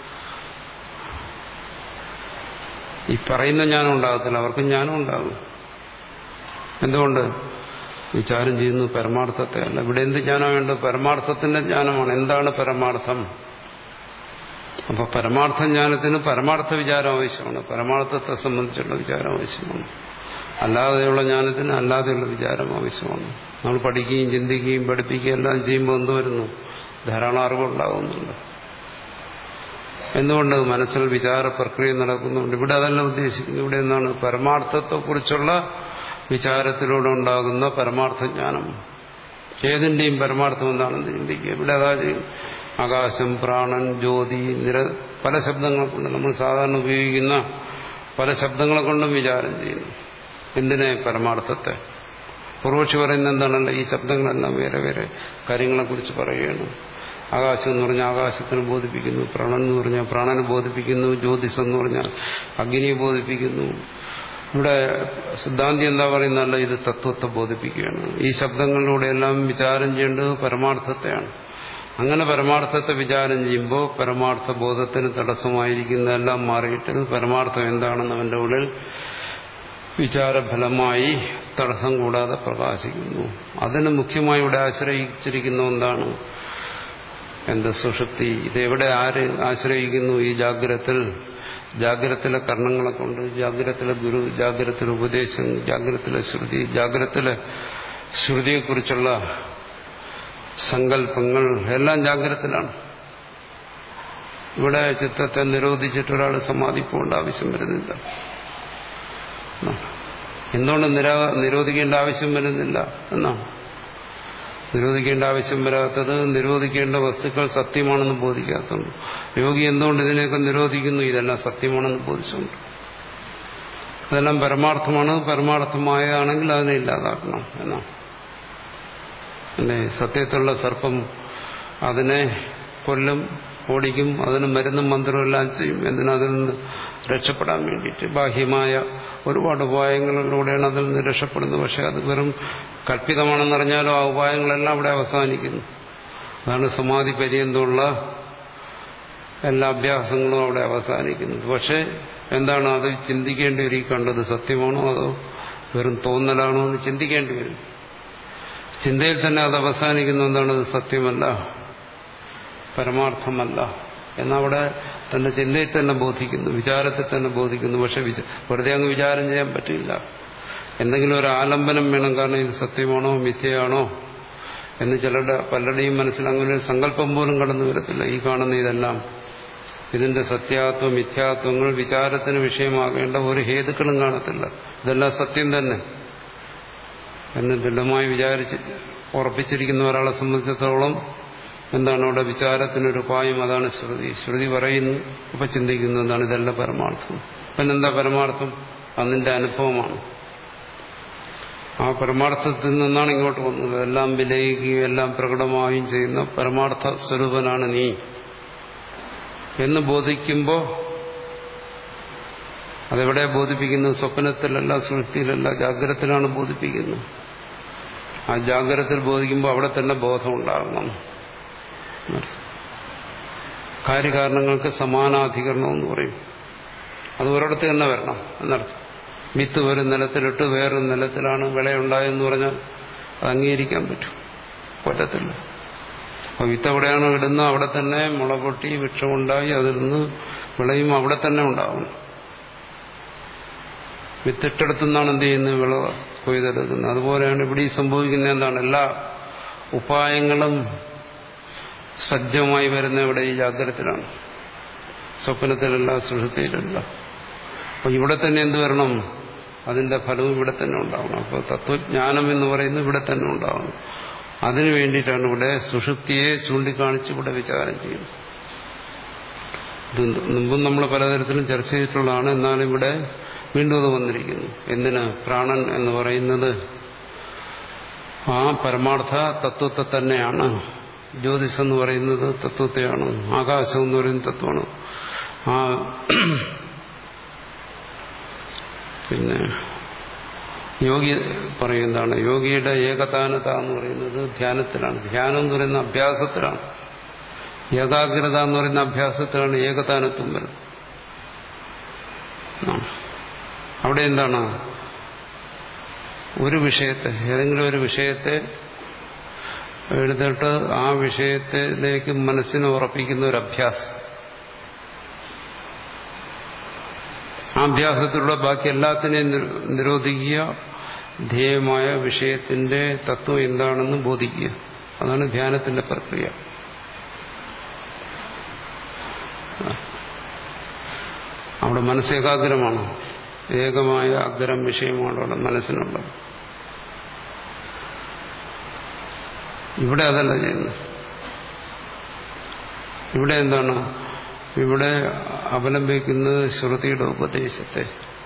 ഈ പറയുന്ന ജ്ഞാനം ഉണ്ടാകത്തില്ല അവർക്ക് ജ്ഞാനം ഉണ്ടാകും എന്തുകൊണ്ട് വിചാരം ചെയ്യുന്നു പരമാർത്ഥത്തെ അല്ല ഇവിടെ എന്ത് ജ്ഞാനം വേണ്ടത് പരമാർത്ഥത്തിന്റെ ജ്ഞാനമാണ് എന്താണ് പരമാർത്ഥം അപ്പൊ പരമാർത്ഥ ജ്ഞാനത്തിന് പരമാർത്ഥ വിചാരം ആവശ്യമാണ് പരമാർത്ഥത്തെ സംബന്ധിച്ചുള്ള വിചാരം ആവശ്യമാണ് അല്ലാതെയുള്ള ജ്ഞാനത്തിന് അല്ലാതെയുള്ള വിചാരം ആവശ്യമാണ് നമ്മൾ പഠിക്കുകയും ചിന്തിക്കുകയും പഠിപ്പിക്കുകയും എല്ലാം ചെയ്യുമ്പോൾ എന്ത് വരുന്നു ധാരാളം അറിവുണ്ടാകുന്നുണ്ട് എന്തുകൊണ്ട് മനസ്സിൽ വിചാര പ്രക്രിയ നടക്കുന്നുണ്ട് ഇവിടെ അതല്ല ഉദ്ദേശിക്കുന്നത് ഇവിടെ എന്താണ് പരമാർത്ഥത്തെക്കുറിച്ചുള്ള വിചാരത്തിലൂടെ ഉണ്ടാകുന്ന പരമാർത്ഥ ജ്ഞാനം ഏതിന്റെയും പരമാർത്ഥം എന്താണെന്ന് ചിന്തിക്കുക ഇവിടെ അതാ ചെയ്യും ആകാശം പ്രാണൻ ജ്യോതി നിര പല ശബ്ദങ്ങൾ കൊണ്ട് നമ്മൾ സാധാരണ ഉപയോഗിക്കുന്ന പല ശബ്ദങ്ങളെ കൊണ്ടും വിചാരം ചെയ്യുന്നു എന്തിനെ പരമാർത്ഥത്തെ പൂർവക്ഷി പറയുന്ന എന്താണല്ലോ ഈ ശബ്ദങ്ങളെല്ലാം വേറെ വേറെ കാര്യങ്ങളെക്കുറിച്ച് പറയുകയാണ് ആകാശം എന്ന് പറഞ്ഞാൽ ആകാശത്തിനെ ബോധിപ്പിക്കുന്നു പ്രാണൻ എന്ന് പറഞ്ഞാൽ പ്രാണനെ ബോധിപ്പിക്കുന്നു ജ്യോതിസ് എന്ന് പറഞ്ഞാൽ അഗ്നിയെ ബോധിപ്പിക്കുന്നു ഇവിടെ സിദ്ധാന്തി എന്താ പറയുന്നല്ല ഇത് തത്വത്തെ ബോധിപ്പിക്കുകയാണ് ഈ ശബ്ദങ്ങളിലൂടെ എല്ലാം വിചാരം ചെയ്യേണ്ടത് പരമാർത്ഥത്തെയാണ് അങ്ങനെ പരമാർത്ഥത്തെ വിചാരം ചെയ്യുമ്പോൾ പരമാർത്ഥ ബോധത്തിന് തടസ്സമായിരിക്കുന്നതെല്ലാം മാറിയിട്ട് പരമാർത്ഥം എന്താണെന്ന് അവന്റെ ഉള്ളിൽ വിചാരഫലമായി തടസ്സം കൂടാതെ പ്രകാശിക്കുന്നു അതിന് മുഖ്യമായി ഇവിടെ ആശ്രയിച്ചിരിക്കുന്ന എന്താണ് എന്ത് സുഷുപ്തി ഇതെവിടെ ആര് ആശ്രയിക്കുന്നു ഈ ജാഗ്രത്തിൽ ജാഗ്രത്തിലെ കർണങ്ങളെ കൊണ്ട് ജാഗ്രത്തിലെ ഗുരു ജാഗ്രത്തിലെ ഉപദേശം ജാഗ്രത്തിലെ ശ്രുതി ജാഗ്രത്തിലെ ശ്രുതിയെക്കുറിച്ചുള്ള സങ്കല്പങ്ങൾ എല്ലാം ജാഗ്രത്തിലാണ് ഇവിടെ ചിത്തത്തെ നിരോധിച്ചിട്ട് ഒരാൾ സമാധി പോകേണ്ട ആവശ്യം വരുന്നില്ല എന്തുകൊണ്ട് നിരാ നിരോധിക്കേണ്ട ആവശ്യം വരുന്നില്ല എന്നാണ് നിരോധിക്കേണ്ട ആവശ്യം വരാത്തത് നിരോധിക്കേണ്ട വസ്തുക്കൾ സത്യമാണെന്ന് ബോധിക്കാത്തതുകൊണ്ട് യോഗി എന്തുകൊണ്ട് ഇതിനെയൊക്കെ നിരോധിക്കുന്നു ഇതെല്ലാം സത്യമാണെന്ന് ബോധിച്ചുകൊണ്ട് അതെല്ലാം പരമാർത്ഥമാണ് പരമാർത്ഥമായതാണെങ്കിൽ അതിനെ ഇല്ലാതാക്കണം എന്നാണ് അല്ലേ സത്യത്തിലുള്ള സർപ്പം അതിനെ കൊല്ലും ഓടിക്കും അതിന് മരുന്നും മന്ത്രവും എല്ലാം ചെയ്യും എന്തിനതിൽ നിന്ന് രക്ഷപ്പെടാൻ വേണ്ടിയിട്ട് ബാഹ്യമായ ഒരുപാട് ഉപായങ്ങളിലൂടെയാണ് അതിൽ നിന്ന് രക്ഷപ്പെടുന്നത് പക്ഷെ അത് വെറും കല്പിതമാണെന്നറിഞ്ഞാലും ആ ഉപായങ്ങളെല്ലാം അവിടെ അവസാനിക്കുന്നു അതാണ് സമാധി പര്യന്തമുള്ള എല്ലാ അഭ്യാസങ്ങളും അവിടെ അവസാനിക്കുന്നത് പക്ഷെ എന്താണ് അത് ചിന്തിക്കേണ്ടി വരും ഈ കണ്ടത് സത്യമാണോ അതോ വെറും തോന്നലാണോ എന്ന് ചിന്തിക്കേണ്ടി വരും ചിന്തയിൽ തന്നെ അത് അവസാനിക്കുന്ന എന്താണ് അത് സത്യമല്ല പരമാർത്ഥമല്ല എന്നവിടെ തന്റെ ചിന്തയിൽ തന്നെ ബോധിക്കുന്നു വിചാരത്തിൽ തന്നെ ബോധിക്കുന്നു പക്ഷെ വെറുതെ അങ്ങ് വിചാരം ചെയ്യാൻ പറ്റില്ല എന്തെങ്കിലും ഒരു ആലംബനം വേണം കാരണം ഇത് സത്യമാണോ മിഥ്യയാണോ എന്ന് ചിലരുടെ പലരുടെയും മനസ്സിൽ അങ്ങനെ ഒരു സങ്കല്പം പോലും കടന്നു വരത്തില്ല ഈ കാണുന്ന ഇതെല്ലാം ഇതിന്റെ സത്യാത്വ മിഥ്യാത്വങ്ങൾ വിചാരത്തിന് വിഷയമാകേണ്ട ഒരു ഹേതുക്കളും കാണത്തില്ല ഇതെല്ലാം സത്യം തന്നെ എന്ന് ദൃഢമായി വിചാരിച്ച് ഉറപ്പിച്ചിരിക്കുന്ന ഒരാളെ സംബന്ധിച്ചിടത്തോളം എന്താണ് അവിടെ വിചാരത്തിനൊരു ഉപായം അതാണ് ശ്രുതി ശ്രുതി പറയുന്നു അപ്പൊ ചിന്തിക്കുന്നു എന്താണ് ഇതെല്ലാം പരമാർത്ഥം പിന്നെന്താ പരമാർത്ഥം അതിന്റെ അനുഭവമാണ് ആ പരമാർത്ഥത്തിൽ നിന്നാണ് ഇങ്ങോട്ട് വന്നത് എല്ലാം വിലയിക്കുകയും എല്ലാം പ്രകടമാവുകയും ചെയ്യുന്ന പരമാർത്ഥ സ്വരൂപനാണ് നീ എന്ന് ബോധിക്കുമ്പോൾ അതെവിടെ ബോധിപ്പിക്കുന്നു സ്വപ്നത്തിലല്ല സുഹൃത്തിയിലല്ല ജാഗ്രതത്തിലാണ് ബോധിപ്പിക്കുന്നത് ആ ജാഗ്രതത്തിൽ ബോധിക്കുമ്പോൾ അവിടെ തന്നെ ബോധം ഉണ്ടാകണം കാര്യകാരണങ്ങൾക്ക് സമാനാധികരണം എന്ന് പറയും അത് ഒരിടത്ത് തന്നെ വരണം എന്നർത്ഥം വിത്ത് ഒരു നിലത്തിലിട്ട് വേറൊരു നിലത്തിലാണ് വിളയുണ്ടായെന്ന് പറഞ്ഞാൽ അത് അംഗീകരിക്കാൻ പറ്റും പറ്റത്തില്ല അപ്പൊ വിത്ത് എവിടെയാണോ ഇടുന്നത് അവിടെ തന്നെ മുള പൊട്ടി വൃക്ഷമുണ്ടായി അതിൽ നിന്ന് വിളയും അവിടെ തന്നെ ഉണ്ടാവണം വിത്തിട്ടെടുത്തു നിന്നാണ് എന്ത് ചെയ്യുന്നത് വിളവ് കൊയ്തെടുക്കുന്നത് അതുപോലെയാണ് ഇവിടെ ഈ സംഭവിക്കുന്നത് എന്താണ് എല്ലാ ഉപായങ്ങളും സജ്ജമായി വരുന്ന ഇവിടെ ഈ ജാഗ്രതത്തിലാണ് സ്വപ്നത്തിലല്ല സുഷുതിയിലല്ല അപ്പൊ ഇവിടെ തന്നെ എന്ത് വരണം അതിന്റെ ഫലവും ഇവിടെ തന്നെ ഉണ്ടാവണം അപ്പോൾ തത്വജ്ഞാനം എന്ന് പറയുന്നത് ഇവിടെ തന്നെ ഉണ്ടാവണം അതിനു വേണ്ടിയിട്ടാണ് ഇവിടെ സുഷുപ്തിയെ ചൂണ്ടിക്കാണിച്ച് ഇവിടെ വിചാരം ചെയ്യുന്നത് ഇത് മുമ്പും നമ്മൾ പലതരത്തിലും ചർച്ച ചെയ്തിട്ടുള്ളതാണ് എന്നാലും ഇവിടെ വീണ്ടും അത് വന്നിരിക്കുന്നു എന്തിന് പ്രാണൻ എന്ന് പറയുന്നത് ആ പരമാർത്ഥ തത്വത്തെ തന്നെയാണ് ജ്യോതിസ് എന്ന് പറയുന്നത് തത്വത്തെയാണ് ആകാശം എന്ന് പറയുന്ന തത്വമാണ് ആ പിന്നെ യോഗി പറയുന്നതാണ് യോഗിയുടെ ഏകതാനത എന്ന് പറയുന്നത് ധ്യാനത്തിലാണ് ധ്യാനം എന്ന് പറയുന്ന അഭ്യാസത്തിലാണ് ഏകാഗ്രത എന്ന് പറയുന്ന അഭ്യാസത്തിലാണ് ഏകതാനത്വം വരുന്നത് അവിടെ എന്താണ് ഒരു വിഷയത്തെ ഏതെങ്കിലും ഒരു വിഷയത്തെ എഴുതിട്ട് ആ വിഷയത്തിലേക്ക് മനസ്സിനെ ഉറപ്പിക്കുന്ന ഒരു അഭ്യാസം ആ അഭ്യാസത്തിലൂടെ ബാക്കി എല്ലാത്തിനെയും നിരോധിക്കുക ധ്യേയമായ വിഷയത്തിന്റെ തത്വം എന്താണെന്ന് ബോധിക്കുക അതാണ് ധ്യാനത്തിന്റെ പ്രക്രിയ അവിടെ മനസ്സേകാഗ്രമാണ് ഏകമായ അഗ്രം വിഷയമാണ് അവിടെ മനസ്സിനുള്ളത് ഇവിടെ അതല്ല ചെയ്യുന്നത് ഇവിടെ എന്താണ് ഇവിടെ അവലംബിക്കുന്നത് ശ്രുതിയുടെ ഉപദേശത്തെ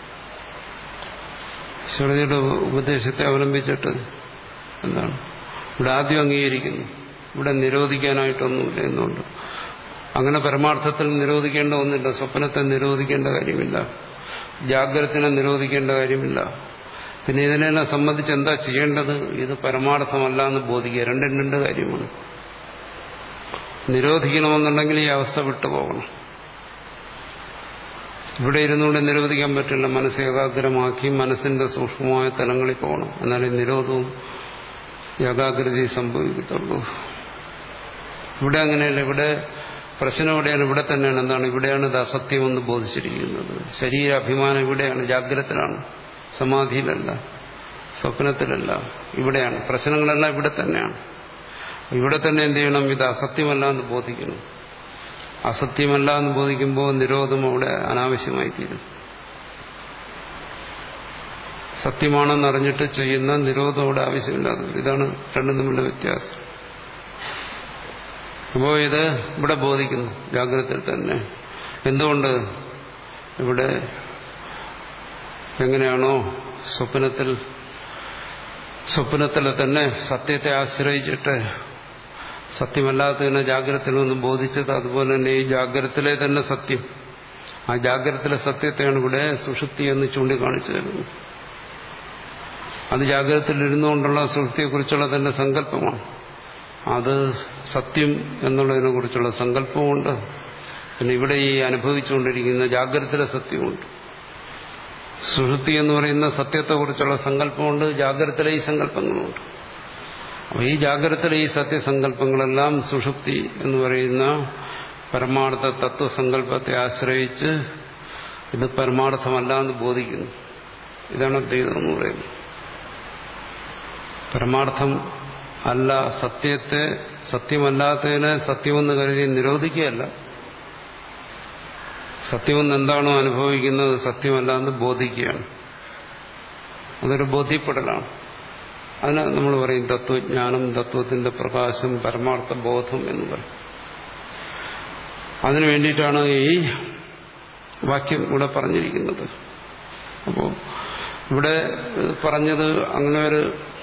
ശ്രുതിയുടെ ഉപദേശത്തെ അവലംബിച്ചിട്ട് എന്താണ് ഇവിടെ ആദ്യം അംഗീകരിക്കുന്നു ഇവിടെ നിരോധിക്കാനായിട്ടൊന്നുമില്ല എന്നുണ്ട് അങ്ങനെ പരമാർത്ഥത്തിൽ നിരോധിക്കേണ്ട ഒന്നില്ല സ്വപ്നത്തെ നിരോധിക്കേണ്ട കാര്യമില്ല ജാഗ്രതത്തിനെ നിരോധിക്കേണ്ട കാര്യമില്ല പിന്നെ ഇതിനെല്ലാം സംബന്ധിച്ച് എന്താ ചെയ്യേണ്ടത് ഇത് പരമാർത്ഥമല്ല എന്ന് ബോധിക്കുക രണ്ടും രണ്ട് കാര്യമാണ് നിരോധിക്കണമെന്നുണ്ടെങ്കിൽ ഈ അവസ്ഥ വിട്ടുപോകണം ഇവിടെ ഇരുന്നുകൊണ്ട് നിരോധിക്കാൻ പറ്റില്ല മനസ്സ് ഏകാഗ്രമാക്കി മനസ്സിന്റെ സൂക്ഷ്മമായ തലങ്ങളിൽ പോകണം എന്നാലേ നിരോധവും ഏകാഗ്രതയും സംഭവിക്കത്തുള്ളൂ ഇവിടെ അങ്ങനെയല്ല ഇവിടെ പ്രശ്നം എവിടെയാണ് ഇവിടെ തന്നെയാണ് എന്താണ് ഇവിടെയാണ് ഇത് അസത്യമെന്ന് ബോധിച്ചിരിക്കുന്നത് ശരീരാഭിമാനം ഇവിടെയാണ് ജാഗ്രതത്തിലാണ് സമാധിയിലല്ല സ്വപ്നത്തിലല്ല ഇവിടെയാണ് പ്രശ്നങ്ങളെല്ലാം ഇവിടെ തന്നെയാണ് ഇവിടെ തന്നെ എന്ത് ചെയ്യണം ഇത് അസത്യമല്ല എന്ന് ബോധിക്കണം അസത്യമല്ല എന്ന് ബോധിക്കുമ്പോൾ നിരോധം അവിടെ അനാവശ്യമായി തീരും സത്യമാണെന്ന് അറിഞ്ഞിട്ട് ചെയ്യുന്ന നിരോധം അവിടെ ആവശ്യമില്ലാത്തത് ഇതാണ് രണ്ടും തമ്മിലുള്ള വ്യത്യാസം അപ്പോൾ ഇത് ഇവിടെ ബോധിക്കുന്നു ജാഗ്രതയിൽ തന്നെ എന്തുകൊണ്ട് ഇവിടെ എങ്ങനെയാണോ സ്വപ്നത്തിൽ സ്വപ്നത്തിലെ തന്നെ സത്യത്തെ ആശ്രയിച്ചിട്ട് സത്യമല്ലാത്തതിനെ ജാഗ്രതയിൽ നിന്ന് ബോധിച്ചത് അതുപോലെ തന്നെ ഈ ജാഗ്രതത്തിലെ തന്നെ സത്യം ആ ജാഗ്രതത്തിലെ സത്യത്തെയാണ് ഇവിടെ സുഷുപ്തി എന്ന് ചൂണ്ടിക്കാണിച്ചു തരുന്നത് അത് ജാഗ്രതത്തിൽ ഇരുന്നുകൊണ്ടുള്ള സുഷുപ്തിയെക്കുറിച്ചുള്ള തന്നെ സങ്കല്പമാണ് അത് സത്യം എന്നുള്ളതിനെ കുറിച്ചുള്ള സങ്കല്പമുണ്ട് പിന്നെ ഇവിടെ ഈ അനുഭവിച്ചുകൊണ്ടിരിക്കുന്ന ജാഗ്രതയിലെ സത്യമുണ്ട് സുഷുപ്തി എന്ന് പറയുന്ന സത്യത്തെക്കുറിച്ചുള്ള സങ്കല്പമുണ്ട് ജാഗ്രതയിലെ ഈ സങ്കല്പങ്ങളുമുണ്ട് അപ്പോൾ ഈ ജാഗ്രതയിലെ ഈ സത്യസങ്കല്പങ്ങളെല്ലാം സുഷുപ്തി എന്ന് പറയുന്ന പരമാർത്ഥ തത്വസങ്കല്പത്തെ ആശ്രയിച്ച് ഇത് പരമാർത്ഥമല്ല എന്ന് ബോധിക്കുന്നു ഇതാണ് അദ്വൈതം എന്ന് പറയുന്നത് പരമാർത്ഥം അല്ല സത്യത്തെ സത്യമല്ലാത്തതിനെ സത്യമെന്ന് കരുതി നിരോധിക്കുകയല്ല സത്യമെന്ന് എന്താണോ അനുഭവിക്കുന്നത് സത്യമല്ല എന്ന് ബോധിക്കുകയാണ് അതൊരു ബോധ്യപ്പെടലാണ് അതിന് നമ്മൾ പറയും തത്വജ്ഞാനം തത്വത്തിന്റെ പ്രകാശം പരമാർത്ഥ ബോധം എന്ന് പറയും അതിനു വേണ്ടിയിട്ടാണ് ഈ വാക്യം ഇവിടെ പറഞ്ഞിരിക്കുന്നത് അപ്പോൾ ഇവിടെ പറഞ്ഞത് അങ്ങനെ ഒരു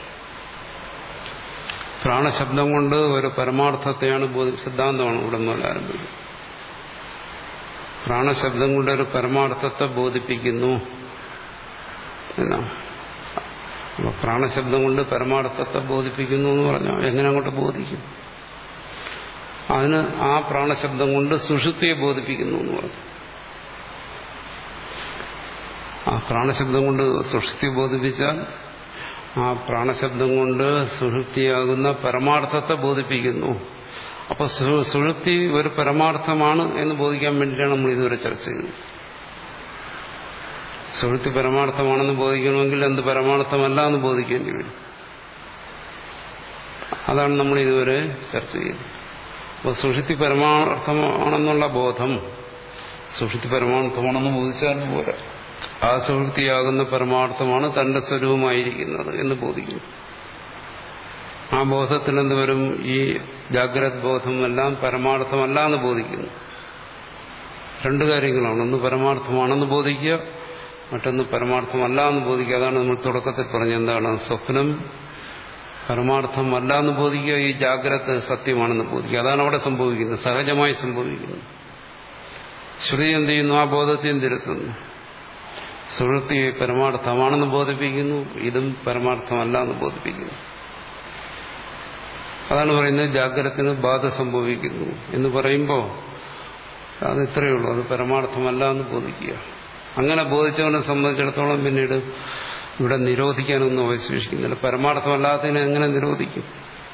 പ്രാണശബ്ദം കൊണ്ട് ഒരു പരമാർത്ഥത്തെയാണ് ബോധി സിദ്ധാന്തമാണ് ഇവിടെ മുതൽ ആരംഭിക്കുന്നത് പ്രാണശബ്ദം കൊണ്ട് ഒരു പരമാർത്ഥത്തെ ബോധിപ്പിക്കുന്നു എന്നാണ് അപ്പൊ പ്രാണശബ്ദം കൊണ്ട് പരമാർത്ഥത്തെ ബോധിപ്പിക്കുന്നു എന്ന് പറഞ്ഞാൽ എങ്ങനെ അങ്ങോട്ട് ബോധിക്കും അതിന് ആ പ്രാണശബ്ദം കൊണ്ട് സുഷുപ്തിയെ ബോധിപ്പിക്കുന്നു എന്ന് പറഞ്ഞു ആ പ്രാണശബ്ദം കൊണ്ട് സുഷുപ്തി ബോധിപ്പിച്ചാൽ ആ പ്രാണശബ്ദം കൊണ്ട് സുഷുപ്തിയാകുന്ന പരമാർത്ഥത്തെ ബോധിപ്പിക്കുന്നു അപ്പൊ സുഷുപ്തി ഒരു പരമാർത്ഥമാണ് എന്ന് ബോധിക്കാൻ വേണ്ടിയിട്ടാണ് നമ്മൾ ഇതുവരെ ചർച്ച ചെയ്യുന്നത് സുഹൃത്തി പരമാർത്ഥമാണെന്ന് ബോധിക്കണമെങ്കിൽ എന്ത് പരമാർത്ഥമല്ല എന്ന് ബോധിക്കേണ്ടി വരും അതാണ് നമ്മൾ ഇതുവരെ ചർച്ച ചെയ്തത് അപ്പോൾ സുഷുപ്തി പരമാർത്ഥമാണെന്നുള്ള ബോധം സുഷുപ്തി പരമാർത്ഥമാണെന്ന് ബോധിച്ചാലും പോരാ ആ സുഹൃത്തിയാകുന്ന പരമാർത്ഥമാണ് തന്റെ സ്വരൂപമായിരിക്കുന്നത് എന്ന് ബോധിക്കുന്നു ആ ബോധത്തിൽ എന്ത് വരും ഈ ജാഗ്രത് ബോധമെല്ലാം പരമാർത്ഥമല്ല എന്ന് ബോധിക്കുന്നു രണ്ട് കാര്യങ്ങളാണ് ഒന്ന് പരമാർത്ഥമാണെന്ന് ബോധിക്കുക മറ്റൊന്ന് പരമാർത്ഥമല്ല എന്ന് ബോധിക്കുക അതാണ് നമ്മൾ തുടക്കത്തിൽ പറഞ്ഞ എന്താണ് സ്വപ്നം പരമാർത്ഥമല്ല എന്ന് ബോധിക്കുക ഈ ജാഗ്രത സത്യമാണെന്ന് ബോധിക്കുക അതാണ് അവിടെ സംഭവിക്കുന്നത് സഹജമായി സംഭവിക്കുന്നത് ശ്രുതി എന്ത് ചെയ്യുന്നു ആ ബോധത്തെയും തിരുത്തുന്നു സുഹൃത്തി പരമാർത്ഥമാണെന്ന് ബോധിപ്പിക്കുന്നു ഇതും പരമാർത്ഥമല്ല എന്ന് ബോധിപ്പിക്കുന്നു അതാണ് പറയുന്നത് ജാഗ്രതത്തിന് ബാധ സംഭവിക്കുന്നു എന്ന് പറയുമ്പോൾ അത് ഇത്രയേ ഉള്ളൂ അത് പരമാർത്ഥമല്ല എന്ന് ബോധിക്കുക അങ്ങനെ ബോധിച്ചവനെ സംബന്ധിച്ചിടത്തോളം പിന്നീട് ഇവിടെ നിരോധിക്കാനൊന്നും അവശേഷിക്കുന്നില്ല പരമാർത്ഥമല്ലാത്തതിനെ എങ്ങനെ നിരോധിക്കും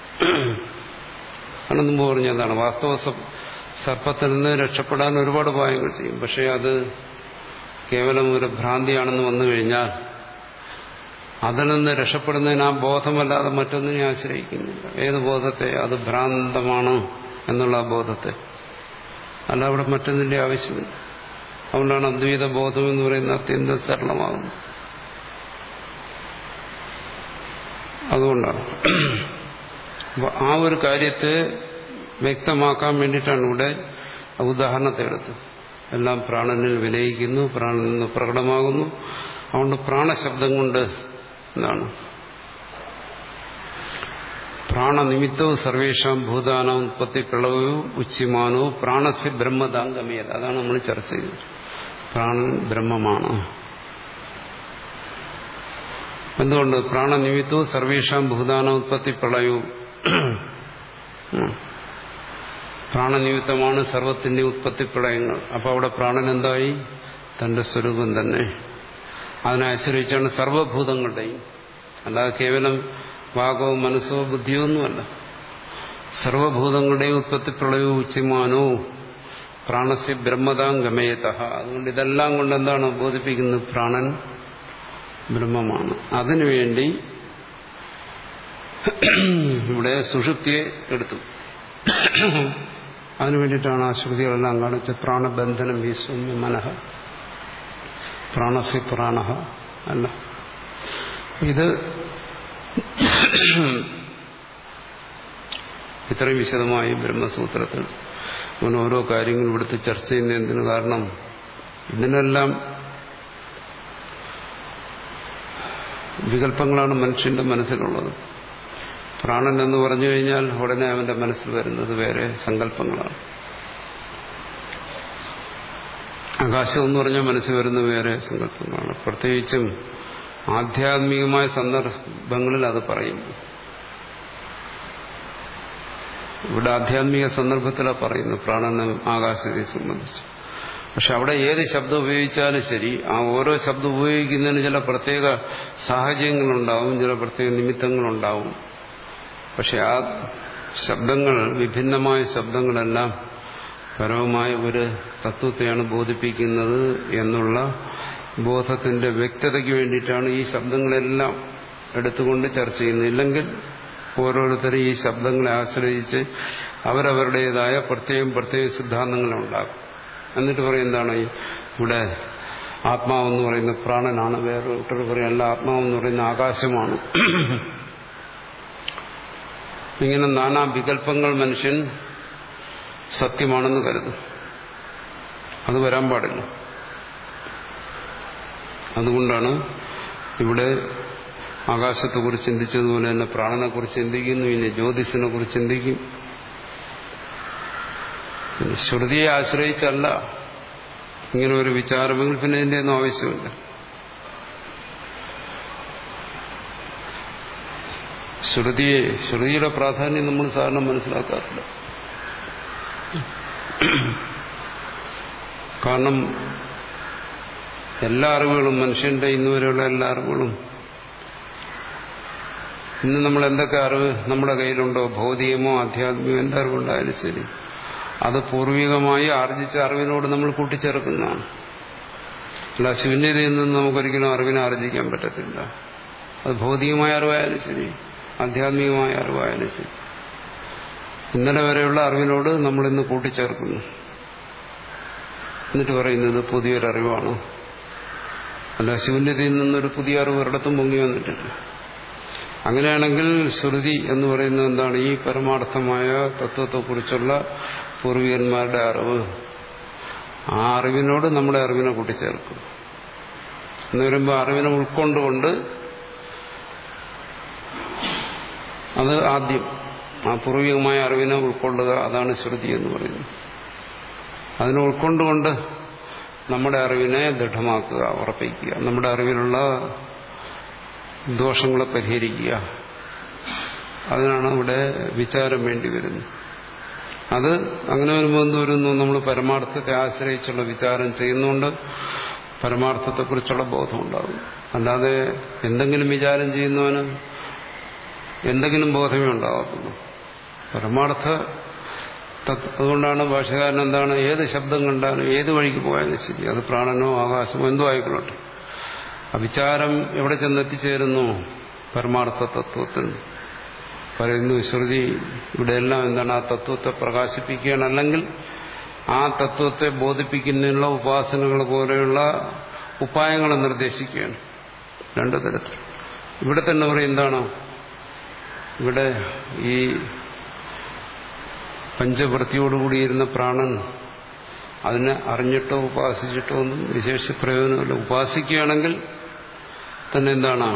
ആണ് മുമ്പ് പറഞ്ഞതാണ് വാസ്തവ സർപ്പത്തിൽ നിന്ന് രക്ഷപ്പെടാൻ ഒരുപാട് ഉപായങ്ങൾ ചെയ്യും പക്ഷേ അത് കേവലം ഒരു ഭ്രാന്തിയാണെന്ന് വന്നു കഴിഞ്ഞാൽ അതിൽ നിന്ന് രക്ഷപ്പെടുന്നതിന് ആ ബോധമല്ലാതെ മറ്റൊന്നിനെ ആശ്രയിക്കുന്നില്ല ഏത് ബോധത്തെ അത് ഭ്രാന്തമാണ് എന്നുള്ള ആ ബോധത്തെ അല്ല അവിടെ മറ്റൊന്നിന്റെ ആവശ്യമില്ല അതുകൊണ്ടാണ് അദ്വൈത ബോധം എന്ന് പറയുന്നത് അത്യന്തം സരളമാകുന്നത് അതുകൊണ്ടാണ് അപ്പൊ ആ ഒരു കാര്യത്തെ വ്യക്തമാക്കാൻ വേണ്ടിയിട്ടാണ് ഇവിടെ ഉദാഹരണത്തെ എടുത്തത് എല്ലാം പ്രാണനിൽ വിലയിക്കുന്നു പ്രാണനിൽ നിന്ന് പ്രകടമാകുന്നു അതുകൊണ്ട് പ്രാണശബ്ദം കൊണ്ട് എന്താണ് പ്രാണനിമിത്തവും സർവേഷാം ഭൂതാന ഉത്പത്തി പ്രളവവും ഉച്ചിമാനവും പ്രാണസ്യ ബ്രഹ്മദാംഗമേത അതാണ് നമ്മൾ ചർച്ച ചെയ്തത് പ്രാണൻ ബ്രഹ്മമാണ് എന്തുകൊണ്ട് പ്രാണനിമിത്തവും സർവേഷാം ഭൂതാന ഉത്പത്തി പ്രളയവും പ്രാണനിമിത്തമാണ് സർവത്തിന്റെ ഉത്പത്തി പ്രളയങ്ങൾ അപ്പൊ അവിടെ പ്രാണൻ എന്തായി തന്റെ സ്വരൂപം തന്നെ അതിനെ ആശ്രയിച്ചാണ് സർവഭൂതങ്ങളുടെയും അല്ലാതെ കേവലം വാകോ മനസ്സോ ബുദ്ധിയോ ഒന്നുമല്ല സർവഭൂതങ്ങളുടെയും ഉത്പത്തി പ്രളയവും ഉച്ചിമാനോ പ്രാണസ്യ ബ്രഹ്മതാം ഗമയത അതുകൊണ്ട് ഇതെല്ലാം കൊണ്ട് എന്താണ് ബോധിപ്പിക്കുന്നത് പ്രാണൻ ബ്രഹ്മമാണ് അതിനുവേണ്ടി ഇവിടെ സുഷുപ്തിയെ എടുത്തു അതിനു വേണ്ടിയിട്ടാണ് ആ ശ്രുതികളെല്ലാം കാണിച്ച പ്രാണബന്ധനം വിശ്വമ്യ മനഃ പ്രാണസി പ്രാണ അല്ല ഇത് ഇത്രയും വിശദമായി ബ്രഹ്മസൂത്രത്തിൽ അങ്ങനെ ഓരോ കാര്യങ്ങൾ ഇവിടുത്തെ ചർച്ച ചെയ്യുന്നതിന് കാരണം ഇതിനെല്ലാം വികല്പങ്ങളാണ് മനുഷ്യന്റെ മനസ്സിലുള്ളത് പ്രാണൻ എന്ന് പറഞ്ഞു കഴിഞ്ഞാൽ ഉടനെ അവന്റെ മനസ്സിൽ വരുന്നത് വേറെ സങ്കല്പങ്ങളാണ് ആകാശം എന്ന് പറഞ്ഞാൽ മനസ്സിൽ വരുന്നത് വേറെ സങ്കല്പങ്ങളാണ് പ്രത്യേകിച്ചും ആധ്യാത്മികമായ സന്ദർഭങ്ങളിൽ അത് പറയുന്നു ഇവിടെ ആധ്യാത്മിക സന്ദർഭത്തിലാണ് പറയുന്നത് പ്രാണനും ആകാശത്തെ സംബന്ധിച്ച് പക്ഷെ അവിടെ ഏത് ശബ്ദം ഉപയോഗിച്ചാലും ശരി ആ ഓരോ ശബ്ദം ഉപയോഗിക്കുന്നതിന് ചില പ്രത്യേക സാഹചര്യങ്ങളുണ്ടാവും ചില പ്രത്യേക നിമിത്തങ്ങളുണ്ടാവും പക്ഷെ ആ ശബ്ദങ്ങൾ വിഭിന്നമായ ശബ്ദങ്ങളെല്ലാം പരമമായ ഒരു തത്വത്തെയാണ് ബോധിപ്പിക്കുന്നത് എന്നുള്ള ബോധത്തിന്റെ വ്യക്തതയ്ക്ക് വേണ്ടിയിട്ടാണ് ഈ ശബ്ദങ്ങളെല്ലാം എടുത്തുകൊണ്ട് ചർച്ച ചെയ്യുന്നത് ഇല്ലെങ്കിൽ ഓരോരുത്തരും ഈ ശബ്ദങ്ങളെ ആശ്രയിച്ച് അവരവരുടേതായ പ്രത്യേകം പ്രത്യേക സിദ്ധാന്തങ്ങളുണ്ടാകും എന്നിട്ട് പറയും എന്താണ് ഇവിടെ ആത്മാവെന്ന് പറയുന്ന പ്രാണനാണ് വേറൊരു പറയും അല്ല ആത്മാവെന്ന് പറയുന്ന ആകാശമാണ് ഇങ്ങനെ നാനാ വികല്പങ്ങൾ മനുഷ്യൻ സത്യമാണെന്ന് കരുതും അത് വരാൻ പാടില്ല അതുകൊണ്ടാണ് ഇവിടെ ആകാശത്തെക്കുറിച്ച് ചിന്തിച്ചതുപോലെ തന്നെ പ്രാണനെക്കുറിച്ച് ചിന്തിക്കുന്നു ഇനി ജ്യോതിസിനെ കുറിച്ച് ചിന്തിക്കും ശ്രുതിയെ ആശ്രയിച്ചല്ല ഇങ്ങനെ ഒരു വിചാരമെങ്കിൽ പിന്നെ ഇതിന്റെ ഒന്നും ആവശ്യമില്ല ശ്രുതിയെ ശ്രുതിയുടെ പ്രാധാന്യം നമ്മൾ സാധാരണ മനസ്സിലാക്കാറില്ല കാരണം എല്ലാ അറിവുകളും മനുഷ്യന്റെ ഇന്നുവരെയുള്ള എല്ലാ അറിവുകളും ഇന്ന് നമ്മൾ എന്തൊക്കെ അറിവ് നമ്മുടെ കയ്യിലുണ്ടോ ഭൗതികമോ ആധ്യാത്മികമോ എന്ത് അറിവുണ്ടായാലും ശരി അത് പൂർവികമായി ആർജിച്ച അറിവിനോട് നമ്മൾ കൂട്ടിച്ചേർക്കുന്നതാണ് അല്ല ശൂന്യതയിൽ നിന്ന് നമുക്കൊരിക്കലും അറിവിനെ ആർജിക്കാൻ പറ്റത്തില്ല അത് ഭൗതികമായ അറിവായാലും ശരി ആധ്യാത്മികമായ അറിവായാലും ശരി ഇന്നലെ വരെയുള്ള അറിവിനോട് നമ്മളിന്ന് കൂട്ടിച്ചേർക്കുന്നു എന്നിട്ട് പറയുന്നത് പുതിയൊരറിവാണ് അല്ല ശൂന്യതയിൽ നിന്നൊരു പുതിയ അറിവ് ഒരിടത്തും പൊങ്ങി വന്നിട്ടില്ല അങ്ങനെയാണെങ്കിൽ ശ്രുതി എന്ന് പറയുന്നത് എന്താണ് ഈ പരമാർത്ഥമായ തത്വത്തെക്കുറിച്ചുള്ള പൂർവികന്മാരുടെ അറിവ് ആ അറിവിനോട് നമ്മുടെ അറിവിനെ കൂട്ടിച്ചേർക്കും എന്ന് വരുമ്പോൾ അറിവിനെ ഉൾക്കൊണ്ടുകൊണ്ട് അത് ആദ്യം ആ പൂർവികമായ അറിവിനെ ഉൾക്കൊള്ളുക അതാണ് ശ്രുതി എന്ന് പറയുന്നത് അതിനെ ഉൾക്കൊണ്ടുകൊണ്ട് നമ്മുടെ അറിവിനെ ദൃഢമാക്കുക ഉറപ്പിക്കുക നമ്മുടെ അറിവിലുള്ള ദോഷങ്ങളെ പരിഹരിക്കുക അതിനാണ് ഇവിടെ വിചാരം വേണ്ടി വരുന്നത് അത് അങ്ങനെ വരുമ്പോൾ എന്ത് വരുന്നു നമ്മൾ പരമാർത്ഥത്തെ ആശ്രയിച്ചുള്ള വിചാരം ചെയ്യുന്നുണ്ട് പരമാർത്ഥത്തെക്കുറിച്ചുള്ള ബോധം ഉണ്ടാകും അല്ലാതെ എന്തെങ്കിലും വിചാരം ചെയ്യുന്നവന് എന്തെങ്കിലും ബോധമേ ഉണ്ടാകത്തുള്ളൂ പരമാർത്ഥ അതുകൊണ്ടാണ് ഭാഷകാരൻ എന്താണ് ഏത് ശബ്ദം കണ്ടാലും ഏത് വഴിക്ക് പോയാലും ശരി അത് പ്രാണനോ ആകാശമോ എന്തോ ആയിക്കൊള്ളട്ടെ അവിചാരം എവിടെ ചെന്നെത്തിച്ചേരുന്നു പരമാർത്ഥ തത്വത്തിൽ പറയുന്നു ശ്രുതി ഇവിടെയെല്ലാം എന്താണ് ആ തത്വത്തെ പ്രകാശിപ്പിക്കുകയാണ് അല്ലെങ്കിൽ ആ തത്വത്തെ ബോധിപ്പിക്കുന്നതിനുള്ള ഉപാസനകൾ പോലെയുള്ള ഉപായങ്ങളെ നിർദ്ദേശിക്കുകയാണ് രണ്ടു തരത്തിൽ ഇവിടെ തന്നെ പറയും എന്താണ് ഇവിടെ ഈ പഞ്ചവൃത്തിയോടുകൂടിയിരുന്ന പ്രാണൻ അതിനെ അറിഞ്ഞിട്ടോ ഉപാസിച്ചിട്ടോ ഒന്നും വിശേഷ പ്രയോജനമില്ല ഉപാസിക്കുകയാണെങ്കിൽ തന്നെ എന്താണ്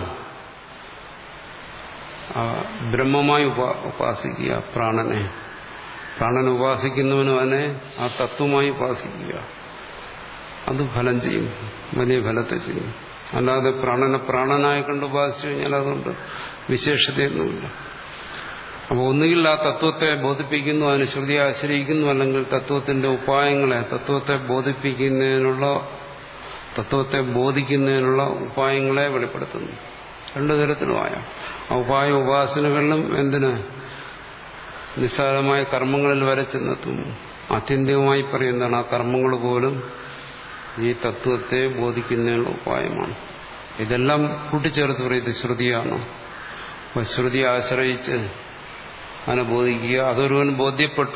ബ്രഹ്മമായി ഉപ ഉപാസിക്കുക പ്രാണനെ പ്രാണനെ ഉപാസിക്കുന്നവനും അവനെ ആ തത്വമായി ഉപാസിക്കുക അത് ഫലം ചെയ്യും വലിയ ഫലത്തെ ചെയ്യും അല്ലാതെ പ്രാണനെ പ്രാണനായി കണ്ട് ഉപാസിച്ചു കഴിഞ്ഞാൽ അതുകൊണ്ട് വിശേഷതയൊന്നുമില്ല അപ്പോൾ ഒന്നുകിൽ ആ തത്വത്തെ ബോധിപ്പിക്കുന്നു അതിന് ശ്രുതി ആശ്രയിക്കുന്നു അല്ലെങ്കിൽ തത്വത്തിന്റെ ഉപായങ്ങളെ തത്വത്തെ ബോധിപ്പിക്കുന്നതിനുള്ള തത്വത്തെ ബോധിക്കുന്നതിനുള്ള ഉപായങ്ങളെ വെളിപ്പെടുത്തുന്നു രണ്ടു തരത്തിലുമായ ആ ഉപായ ഉപാസനകളിലും എന്തിന് നിസ്സാരമായ കർമ്മങ്ങളിൽ വരെ ചെന്നെത്തും ആത്യന്തികമായി പറയുന്നതാണ് ആ കർമ്മങ്ങൾ പോലും ഈ തത്വത്തെ ബോധിക്കുന്നതിനുള്ള ഉപായമാണ് ഇതെല്ലാം കൂട്ടിച്ചേർത്ത് പറയുന്നത് ശ്രുതിയാണ് അപ്പോൾ ശ്രുതി ആശ്രയിച്ച് അതിനെ ബോധിക്കുക അതൊരുവൻ ബോധ്യപ്പെട്ട്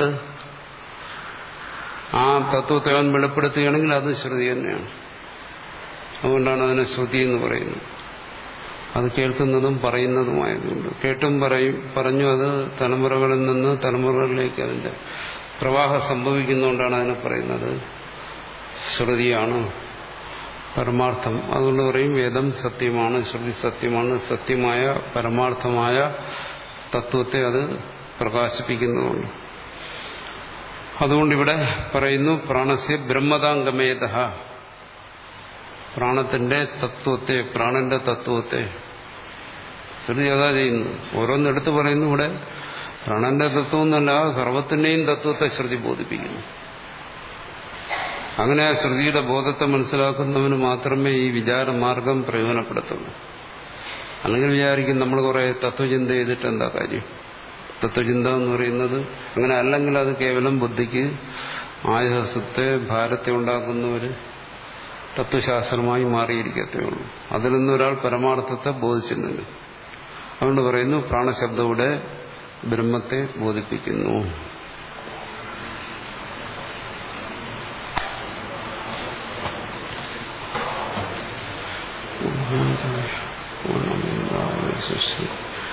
ആ തത്വത്തെ അവൻ വെളിപ്പെടുത്തുകയാണെങ്കിൽ അത് ശ്രുതി തന്നെയാണ് അതുകൊണ്ടാണ് അതിനെ ശ്രുതി എന്ന് പറയുന്നത് അത് കേൾക്കുന്നതും പറയുന്നതുമായതുകൊണ്ട് കേട്ടും പറയും പറഞ്ഞു അത് തലമുറകളിൽ നിന്ന് തലമുറകളിലേക്ക് അതിന്റെ പ്രവാഹം സംഭവിക്കുന്നതുകൊണ്ടാണ് അതിനെ പറയുന്നത് ശ്രുതിയാണ് പരമാർത്ഥം അതുകൊണ്ട് പറയും വേദം സത്യമാണ് ശ്രുതി സത്യമാണ് സത്യമായ പരമാർത്ഥമായ തത്വത്തെ അത് പ്രകാശിപ്പിക്കുന്നതുകൊണ്ട് അതുകൊണ്ടിവിടെ പറയുന്നു പ്രാണസ്യ ബ്രഹ്മതാംഗമേത പ്രാണത്തിന്റെ തത്വത്തെ പ്രാണന്റെ തത്വത്തെ ശ്രുതി അതാ ചെയ്യുന്നു ഓരോന്നെടുത്ത് പറയുന്നു ഇവിടെ പ്രാണന്റെ തത്വം എന്നല്ല സർവത്തിന്റെയും തത്വത്തെ ശ്രുതി ബോധിപ്പിക്കുന്നു അങ്ങനെ ആ ശ്രുതിയുടെ ബോധത്തെ മനസ്സിലാക്കുന്നവന് മാത്രമേ ഈ വിചാരമാർഗം പ്രയോജനപ്പെടുത്തുള്ളൂ അല്ലെങ്കിൽ വിചാരിക്കും നമ്മൾ കുറെ തത്വചിന്ത ചെയ്തിട്ട് എന്താ കാര്യം തത്വചിന്ത എന്ന് പറയുന്നത് അങ്ങനെ അല്ലെങ്കിൽ അത് കേവലം ബുദ്ധിക്ക് ആയസത്തെ ഭാരത്തെ ഉണ്ടാക്കുന്ന ഒരു തത്വശാസ്ത്രമായി മാറിയിരിക്കത്തേ ഉള്ളൂ അതിൽ നിന്ന് ഒരാൾ പരമാർത്ഥത്തെ ബോധിച്ചിട്ടുണ്ട് അതുകൊണ്ട് പറയുന്നു പ്രാണശബ്ദയുടെ ബ്രഹ്മത്തെ ബോധിപ്പിക്കുന്നു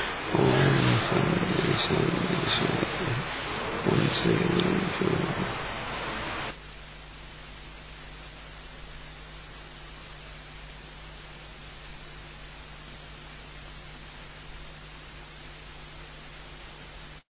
ഓം ശാന്തി ശാന്തി ശാന്തി ഓം ശ്രീ